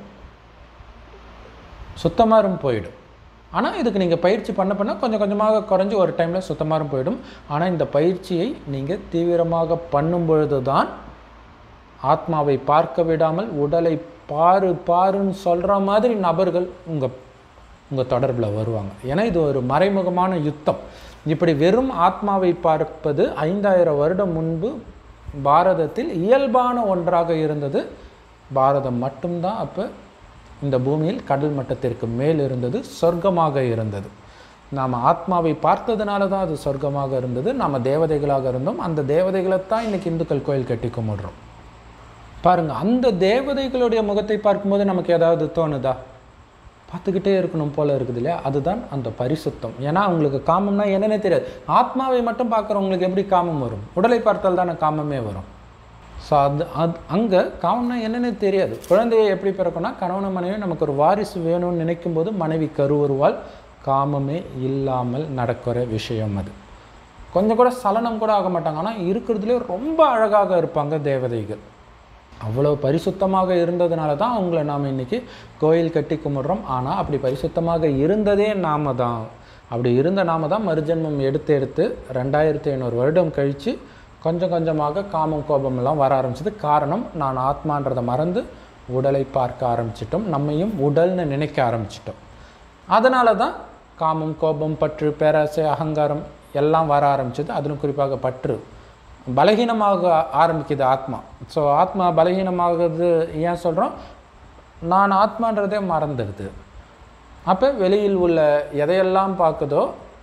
சுத்தமாரும் போயிடும் ஆனால் இதுக்கு நீங்கள் பயிற்சி பண்ண பண்ண கொஞ்சம் கொஞ்சமாக குறைஞ்சி ஒரு டைமில் சுத்தமாரும் போயிடும் ஆனால் இந்த பயிற்சியை நீங்கள் தீவிரமாக பண்ணும் பொழுது தான் ஆத்மாவை பார்க்க விடாமல் உடலை பாரு பாருன்னு சொல்கிற மாதிரி நபர்கள் உங்கள் உங்கள் தொடர்பில் வருவாங்க ஏன்னா இது ஒரு மறைமுகமான யுத்தம் இப்படி வெறும் ஆத்மாவை பார்ப்பது ஐந்தாயிரம் வருடம் முன்பு பாரதத்தில் இயல்பான ஒன்றாக இருந்தது பாரதம் மட்டும்தான் அப்போ இந்த பூமியில் கடல் மட்டத்திற்கு மேல் இருந்தது சொர்க்கமாக இருந்தது நாம் ஆத்மாவை பார்த்ததுனால தான் அது சொர்க்கமாக இருந்தது நாம் தேவதைகளாக இருந்தோம் அந்த தேவதைகளைத்தான் இன்னைக்கு இந்துக்கள் கோயில் கட்டி கும்பிடுறோம் பாருங்க அந்த தேவதைகளுடைய முகத்தை பார்க்கும்போது நமக்கு ஏதாவது தோணுதா பார்த்துக்கிட்டே இருக்கணும் போல இருக்குது இல்லையா அதுதான் அந்த பரிசுத்தம் ஏன்னா அவங்களுக்கு காமம்னா என்னன்னே தெரியாது ஆத்மாவை மட்டும் பார்க்குறவங்களுக்கு எப்படி காமம் வரும் உடலை பார்த்தால் தானே காமமே வரும் ஸோ அது அது அங்கே காமம்னா என்னன்னே தெரியாது குழந்தையை எப்படி பிறக்கும்னா கணவன மனைவி நமக்கு ஒரு வாரிசு வேணும்னு நினைக்கும் போது மனைவி கருவுருவால் காமமே இல்லாமல் நடக்கிற விஷயம் அது கொஞ்சம் கூட சலனம் கூட ஆக மாட்டாங்க ஆனால் இருக்கிறதுலே ரொம்ப அழகாக இருப்பாங்க தேவதைகள் அவ்வளோ பரிசுத்தமாக இருந்ததுனால தான் அவங்கள நாம் இன்றைக்கி கோயில் கட்டி கும்பிட்றோம் ஆனால் அப்படி பரிசுத்தமாக இருந்ததே நாம தான் அப்படி இருந்த நாம தான் மறுஜென்மம் எடுத்து எடுத்து ரெண்டாயிரத்தி ஐநூறு வருடம் கழித்து கொஞ்சம் கொஞ்சமாக காமம் கோபமெல்லாம் வர ஆரம்பிச்சது காரணம் நான் ஆத்மான்றதை மறந்து உடலை பார்க்க ஆரம்பிச்சிட்டோம் நம்மையும் உடல்னு நினைக்க ஆரம்பிச்சிட்டோம் அதனால தான் காமம் கோபம் பற்று பேராசை அகங்காரம் எல்லாம் வர ஆரம்பிச்சது அதிலும் குறிப்பாக பற்று பலகீனமாக ஆரம்பிக்குது ஆத்மா ஸோ ஆத்மா பலகீனமாகிறது ஏன் சொல்கிறோம் நான் ஆத்மான்றதே மறந்துடுது அப்போ வெளியில் உள்ள எதையெல்லாம் பார்க்குதோ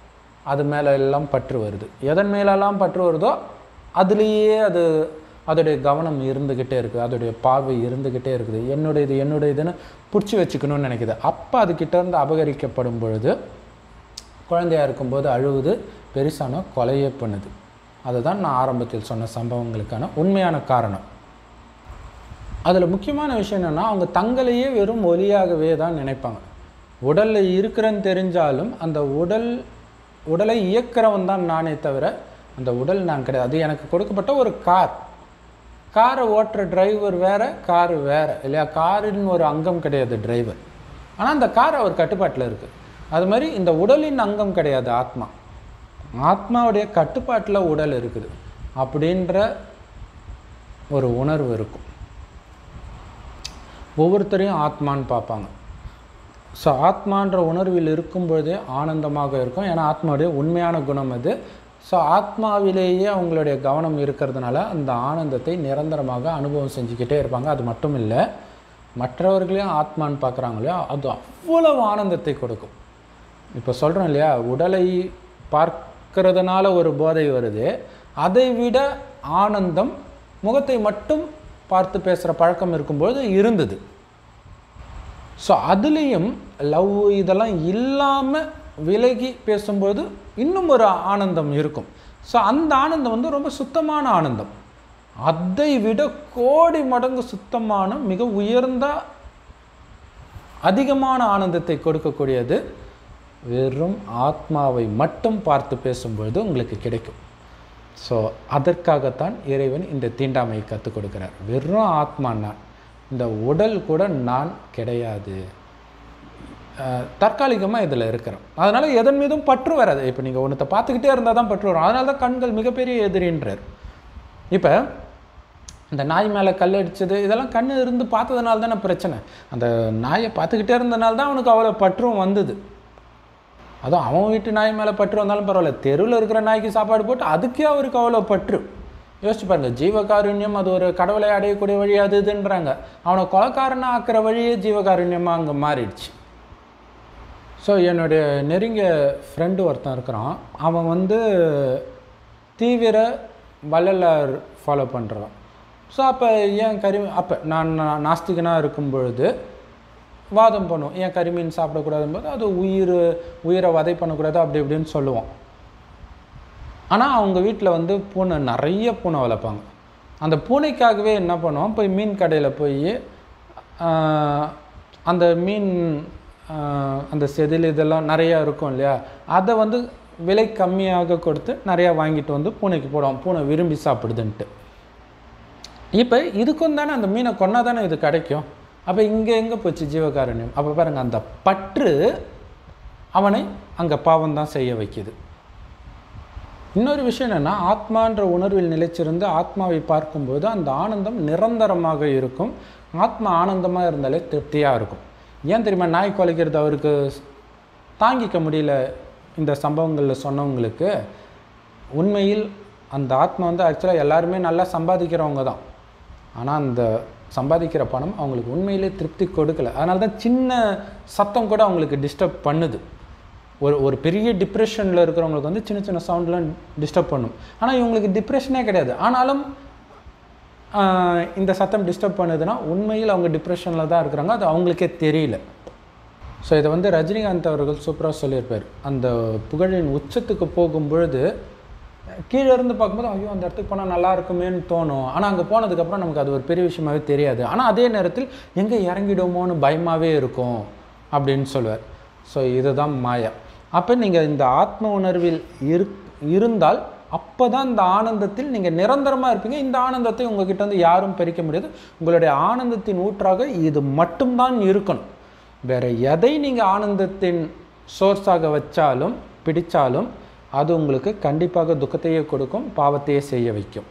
அது மேலே எல்லாம் பற்று வருது எதன் மேலெல்லாம் பற்று வருதோ அதுலேயே அது அதோடைய கவனம் இருந்துக்கிட்டே இருக்குது அதோடைய பார்வை இருந்துக்கிட்டே இருக்குது என்னுடையது என்னுடையதுன்னு பிடிச்சி வச்சுக்கணும்னு நினைக்குது அப்போ அதுக்கிட்ட இருந்து அபகரிக்கப்படும் பொழுது குழந்தையாக இருக்கும்போது அழுவுது பெருசான கொலையே பண்ணுது அதுதான் நான் ஆரம்பத்தில் சொன்ன சம்பவங்களுக்கான உண்மையான காரணம் அதில் முக்கியமான விஷயம் என்னென்னா அவங்க தங்களையே வெறும் ஒலியாகவே தான் நினைப்பாங்க உடலில் இருக்கிறன்னு தெரிஞ்சாலும் அந்த உடல் உடலை இயக்கிறவன் தான் நானே தவிர அந்த உடல் நான் கிடையாது அது எனக்கு கொடுக்கப்பட்ட ஒரு கார் காரை ஓட்டுற டிரைவர் வேற கார் வேற இல்லையா காரின் ஒரு அங்கம் கிடையாது டிரைவர் ஆனால் அந்த கார் அவர் கட்டுப்பாட்டில் இருக்குது அது மாதிரி இந்த உடலின் அங்கம் கிடையாது ஆத்மா ஆத்மாவுடைய கட்டுப்பாட்டில் உடல் இருக்குது அப்படின்ற ஒரு உணர்வு இருக்கும் ஒவ்வொருத்தரையும் ஆத்மான்னு பார்ப்பாங்க ஸோ ஆத்மான்ற உணர்வில் இருக்கும் பொழுதே ஆனந்தமாக இருக்கும் ஏன்னா ஆத்மாவுடைய உண்மையான குணம் அது ஸோ ஆத்மாவிலேயே அவங்களுடைய கவனம் இருக்கிறதுனால அந்த ஆனந்தத்தை நிரந்தரமாக அனுபவம் செஞ்சுக்கிட்டே இருப்பாங்க அது மட்டும் இல்லை மற்றவர்களையும் ஆத்மான்னு பார்க்குறாங்க இல்லையா அது அவ்வளவு ஆனந்தத்தை கொடுக்கும் இப்போ சொல்கிறோம் இல்லையா உடலை பார்க்கறதுனால ஒரு போதை வருது அதை விட ஆனந்தம் முகத்தை மட்டும் பார்த்து பேசுகிற பழக்கம் இருக்கும்போது இருந்தது ஸோ அதுலேயும் லவ் இதெல்லாம் இல்லாமல் விலகி பேசும்போது இன்னும் ஒரு ஆனந்தம் இருக்கும் ஸோ அந்த ஆனந்தம் வந்து ரொம்ப சுத்தமான ஆனந்தம் அதை விட கோடி மடங்கு சுத்தமான மிக உயர்ந்த அதிகமான ஆனந்தத்தை கொடுக்கக்கூடியது வெறும் ஆத்மாவை மட்டும் பார்த்து பேசும்பொழுது உங்களுக்கு கிடைக்கும் ஸோ அதற்காகத்தான் இறைவன் இந்த தீண்டாமையை கற்றுக் கொடுக்கிறார் வெறும் ஆத்மா நான் இந்த உடல் கூட நான் கிடையாது தற்காலிகமாக இதில் இருக்கிறோம் அதனால் எதன் மீதும் பற்று வராது இப்போ நீங்கள் ஒன்றத்தை பார்த்துக்கிட்டே இருந்தால் தான் பற்று வரும் அதனால தான் கண்கள் மிகப்பெரிய எதிரின்றார் இப்போ இந்த நாய் மேலே கல் அடிச்சது இதெல்லாம் கண் இருந்து பார்த்ததுனால தானே பிரச்சனை அந்த நாயை பார்த்துக்கிட்டே இருந்தனால தான் அவனுக்கு அவ்வளோ பற்றும் வந்தது அதுவும் அவன் வீட்டு நாய் மேலே பற்று வந்தாலும் பரவாயில்ல தெருவில் இருக்கிற நாய்க்கு சாப்பாடு போட்டு அதுக்கே அவருக்கு அவ்வளோ பற்று யோசிச்சு பாருங்க ஜீவகாருண்யம் அது ஒரு கடவுளை அடையக்கூடிய வழி அது இதுன்றாங்க அவனை கொலக்காரனா ஆக்கிற வழியே ஜீவகாருண்யமாக அங்கே மாறிடுச்சு ஸோ என்னுடைய நெருங்கிய ஃப்ரெண்டு ஒருத்தன் இருக்கிறான் அவன் வந்து தீவிர வள்ளலார் ஃபாலோ பண்ணுறான் ஸோ அப்போ ஏன் கரி அப்போ நான் நாஸ்திகனாக இருக்கும் பொழுது வாதம் பண்ணுவோம் ஏன் கரிமீன் சாப்பிடக்கூடாதுன்னு போது அது உயிர் உயிரை வதை பண்ணக்கூடாது அப்படி இப்படின்னு சொல்லுவோம் ஆனால் அவங்க வீட்டில் வந்து பூனை நிறைய பூனை வளர்ப்பாங்க அந்த பூனைக்காகவே என்ன பண்ணுவோம் போய் மீன் கடையில் போய் அந்த மீன் ஆஹ், அந்த செதில் இதெல்லாம் நிறையா இருக்கும் இல்லையா அதை வந்து விலை கம்மியாக கொடுத்து நிறையா வாங்கிட்டு வந்து பூனைக்கு போடுவோம் பூனை விரும்பி சாப்பிடுதுன்ட்டு இப்போ இதுக்கும் தானே அந்த மீனை கொன்னா தானே இது கிடைக்கும் அப்போ இங்கே எங்கே போச்சு ஜீவகாருண்யம் அப்போ பாருங்க அந்த பற்று அவனை அங்கே பாவம் தான் செய்ய வைக்குது இன்னொரு விஷயம் என்னென்னா ஆத்மான்ற உணர்வில் நிலைச்சிருந்து ஆத்மாவை பார்க்கும்போது அந்த ஆனந்தம் நிரந்தரமாக இருக்கும் ஆத்மா ஆனந்தமாக இருந்தாலே திருப்தியாக இருக்கும் ஏன் தெரியுமா நாய் குலைக்கிறது அவருக்கு தாங்கிக்க முடியல இந்த சம்பவங்களில் சொன்னவங்களுக்கு உண்மையில் அந்த ஆத்மா வந்து ஆக்சுவலாக எல்லாருமே நல்லா சம்பாதிக்கிறவங்க தான் ஆனால் அந்த சம்பாதிக்கிற பணம் அவங்களுக்கு உண்மையிலே திருப்தி கொடுக்கல அதனால தான் சின்ன சத்தம் கூட அவங்களுக்கு டிஸ்டர்ப் பண்ணுது ஒரு ஒரு பெரிய டிப்ரெஷனில் இருக்கிறவங்களுக்கு வந்து சின்ன சின்ன சவுண்ட்லாம் டிஸ்டர்ப் பண்ணும் ஆனால் இவங்களுக்கு டிப்ரெஷனே கிடையாது ஆனாலும் ஆஹ், இந்த சத்தம் டிஸ்டர்ப் பண்ணுதுன்னா உண்மையில் அவங்க டிப்ரெஷனில் தான் இருக்கிறாங்க அது அவங்களுக்கே தெரியல ஸோ இதை வந்து ரஜினிகாந்த் அவர்கள் சூப்பராக சொல்லியிருப்பார் அந்த புகழின் உச்சத்துக்கு போகும் பொழுது கீழே இருந்து பார்க்கும்போது ஐயோ அந்த இடத்துக்கு போனால் நல்லா இருக்குமேன்னு தோணும் ஆனால் அங்கே போனதுக்கப்புறம் நமக்கு அது ஒரு பெரிய விஷயமாவே தெரியாது ஆனால் அதே நேரத்தில் எங்கே இறங்கிடுமோன்னு பயமாகவே இருக்கும் அப்படின்னு சொல்லுவார் ஸோ இதுதான் மாயா அப்போ நீங்கள் இந்த ஆத்ம உணர்வில் இரு இருந்தால் அப்போ தான் இந்த ஆனந்தத்தில் நீங்கள் நிரந்தரமாக இருப்பீங்க இந்த ஆனந்தத்தை உங்ககிட்ட வந்து யாரும் பறிக்க முடியாது உங்களுடைய ஆனந்தத்தின் ஊற்றாக இது மட்டும்தான் இருக்கணும் வேற எதை நீங்கள் ஆனந்தத்தின் சோர்ஸாக வச்சாலும் பிடிச்சாலும் அது உங்களுக்கு கண்டிப்பாக துக்கத்தையே கொடுக்கும் பாவத்தையே செய்ய வைக்கும்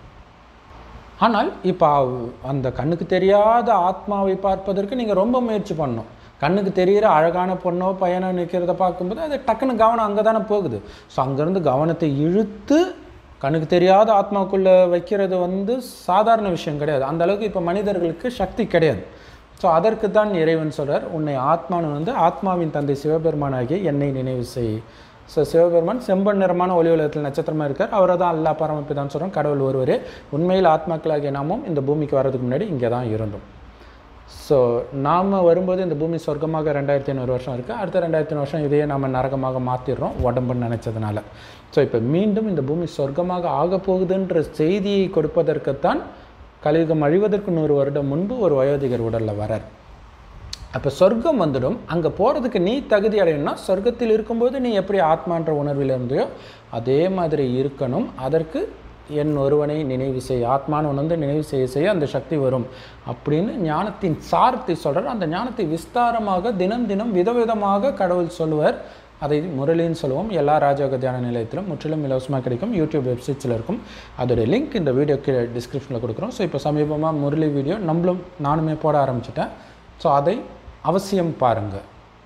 ஆனால் இப்போ அந்த கண்ணுக்கு தெரியாத ஆத்மாவை பார்ப்பதற்கு நீங்கள் ரொம்ப முயற்சி பண்ணணும் கண்ணுக்கு தெரிகிற அழகான பொண்ணோ பையனோ நிற்கிறத பார்க்கும்போது அது டக்குன்னு கவனம் அங்கே தானே போகுது ஸோ அங்கேருந்து கவனத்தை இழுத்து கண்ணுக்கு தெரியாத ஆத்மாக்குள்ளே வைக்கிறது வந்து சாதாரண விஷயம் கிடையாது அந்த அளவுக்கு இப்போ மனிதர்களுக்கு சக்தி கிடையாது ஸோ அதற்கு தான் இறைவன் சொல்றார் உன்னை ஆத்மானு வந்து ஆத்மாவின் தந்தை சிவபெருமானாகிய என்னை நினைவு செய் ஸோ சிவபெருமான் செம்பன் நிறமான ஒளி உலகத்தில் நட்சத்திரமாக இருக்கார் அவரை தான் அல்லா பரமபிதான் சொல்கிறோம் கடவுள் ஒருவரே உண்மையில் ஆத்மாக்களாகிய நாமும் இந்த பூமிக்கு வர்றதுக்கு முன்னாடி இங்கே தான் இருந்தோம் ஸோ நாம் வரும்போது இந்த பூமி சொர்க்கமாக ரெண்டாயிரத்தி ஐநூறு வருஷம் இருக்குது அடுத்த ரெண்டாயிரத்தி ஐநூறு வருஷம் இதையே நம்ம நரகமாக மாற்றிடுறோம் உடம்புன்னு நினச்சதுனால ஸோ இப்போ மீண்டும் இந்த பூமி சொர்க்கமாக ஆக போகுதுன்ற செய்தியை கொடுப்பதற்குத்தான் கலியுகம் அழிவதற்கு நூறு வருடம் முன்பு ஒரு வயோதிகர் உடலில் வரார் அப்போ சொர்க்கம் வந்துடும் அங்கே போகிறதுக்கு நீ தகுதி அடையணும்னா சொர்க்கத்தில் இருக்கும்போது நீ எப்படி ஆத்மான்ற உணர்வில் இருந்தியோ அதே மாதிரி இருக்கணும் அதற்கு என் ஒருவனை நினைவு செய் ஆத்மான்னு உணர்ந்து நினைவு செய்ய செய்ய அந்த சக்தி வரும் அப்படின்னு ஞானத்தின் சாரத்தை சொல்கிறார் அந்த ஞானத்தை விஸ்தாரமாக தினம் தினம் விதவிதமாக கடவுள் சொல்லுவார் அதை முரளின்னு சொல்லுவோம் எல்லா ராஜயோக தியான நிலையத்திலும் முற்றிலும் இலவசமாக கிடைக்கும் யூடியூப் வெப்சைட்ஸில் இருக்கும் அதோடைய லிங்க் இந்த வீடியோ கீழே டிஸ்கிரிப்ஷனில் கொடுக்குறோம் ஸோ இப்போ சமீபமாக முரளி வீடியோ நம்மளும் நானுமே போட ஆரம்பிச்சிட்டேன் ஸோ அதை அவசியம் பாருங்கள்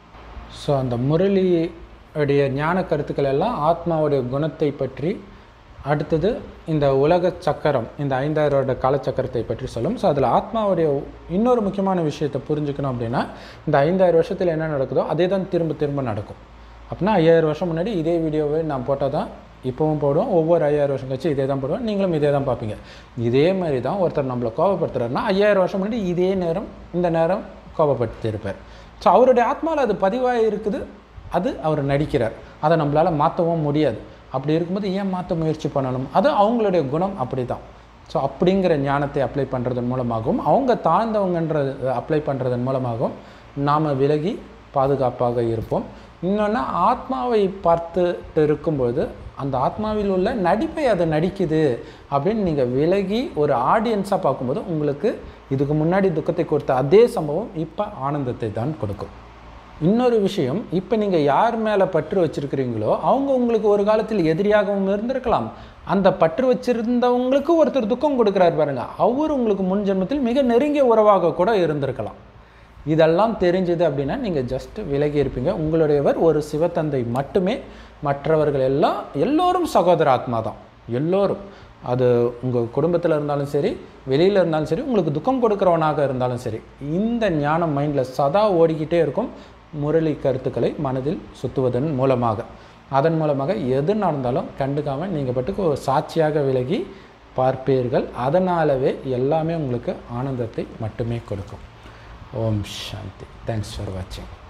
ஸோ அந்த முரளி உடைய ஞான கருத்துக்கள் எல்லாம் ஆத்மாவுடைய குணத்தை பற்றி அடுத்தது இந்த உலக சக்கரம் இந்த ஐந்தாயிரம் வருட காலச்சக்கரத்தை பற்றி சொல்லும் ஸோ அதில் ஆத்மாவுடைய இன்னொரு முக்கியமான விஷயத்தை புரிஞ்சுக்கணும் அப்படின்னா இந்த ஐந்தாயிரம் வருஷத்தில் என்ன நடக்குதோ அதே தான் திரும்ப திரும்ப நடக்கும் அப்படின்னா ஐயாயிரம் வருஷம் முன்னாடி இதே வீடியோவை நான் போட்டால் தான் இப்போவும் போடுவோம் ஒவ்வொரு ஐயாயிரம் வருஷம் கழிச்சு இதே தான் போடுவோம் நீங்களும் இதே தான் பார்ப்பீங்க இதே மாதிரி தான் ஒருத்தர் நம்மளை கோபப்படுத்துறாருன்னா ஐயாயிரம் வருஷம் முன்னாடி இதே நேரம் இந்த நேரம் கோபப்படுத்தியிருப்பார் ஸோ அவருடைய ஆத்மாவில் அது பதிவாக இருக்குது அது அவர் நடிக்கிறார் அதை நம்மளால் மாற்றவும் முடியாது அப்படி இருக்கும்போது ஏன் மாற்ற முயற்சி பண்ணணும் அது அவங்களுடைய குணம் அப்படி தான் ஸோ அப்படிங்கிற ஞானத்தை அப்ளை பண்ணுறதன் மூலமாகவும் அவங்க தாழ்ந்தவங்கன்றது அப்ளை பண்ணுறதன் மூலமாகவும் நாம் விலகி பாதுகாப்பாக இருப்போம் இன்னொன்று ஆத்மாவை பார்த்துட்டு இருக்கும்போது அந்த ஆத்மாவில் உள்ள நடிப்பை அது நடிக்குது அப்படின்னு நீங்கள் விலகி ஒரு ஆடியன்ஸாக பார்க்கும்போது உங்களுக்கு இதுக்கு முன்னாடி துக்கத்தை கொடுத்த அதே சம்பவம் இப்போ ஆனந்தத்தை தான் கொடுக்கும் இன்னொரு விஷயம் இப்போ நீங்கள் யார் மேலே பற்று வச்சிருக்கிறீங்களோ அவங்க உங்களுக்கு ஒரு காலத்தில் எதிரியாகவும் இருந்திருக்கலாம் அந்த பற்று வச்சிருந்தவங்களுக்கு ஒருத்தர் துக்கம் கொடுக்குறாரு பாருங்க அவர் உங்களுக்கு முன் ஜென்மத்தில் மிக நெருங்கிய உறவாக கூட இருந்திருக்கலாம் இதெல்லாம் தெரிஞ்சது அப்படின்னா நீங்கள் ஜஸ்ட் விலகி இருப்பீங்க உங்களுடையவர் ஒரு சிவத்தந்தை மட்டுமே மற்றவர்கள் எல்லாம் எல்லோரும் சகோதர ஆத்மா தான் எல்லோரும் அது உங்கள் குடும்பத்தில் இருந்தாலும் சரி வெளியில் இருந்தாலும் சரி உங்களுக்கு துக்கம் கொடுக்குறவனாக இருந்தாலும் சரி இந்த ஞானம் மைண்டில் சதா ஓடிக்கிட்டே இருக்கும் முரளி கருத்துக்களை மனதில் சுத்துவதன் மூலமாக அதன் மூலமாக எது நடந்தாலும் கண்டுக்காமல் நீங்கள் பட்டுக்கு ஒரு சாட்சியாக விலகி பார்ப்பீர்கள் அதனாலவே எல்லாமே உங்களுக்கு ஆனந்தத்தை மட்டுமே கொடுக்கும் ஓம் சாந்தி தேங்க்ஸ் ஃபார் வாட்சிங்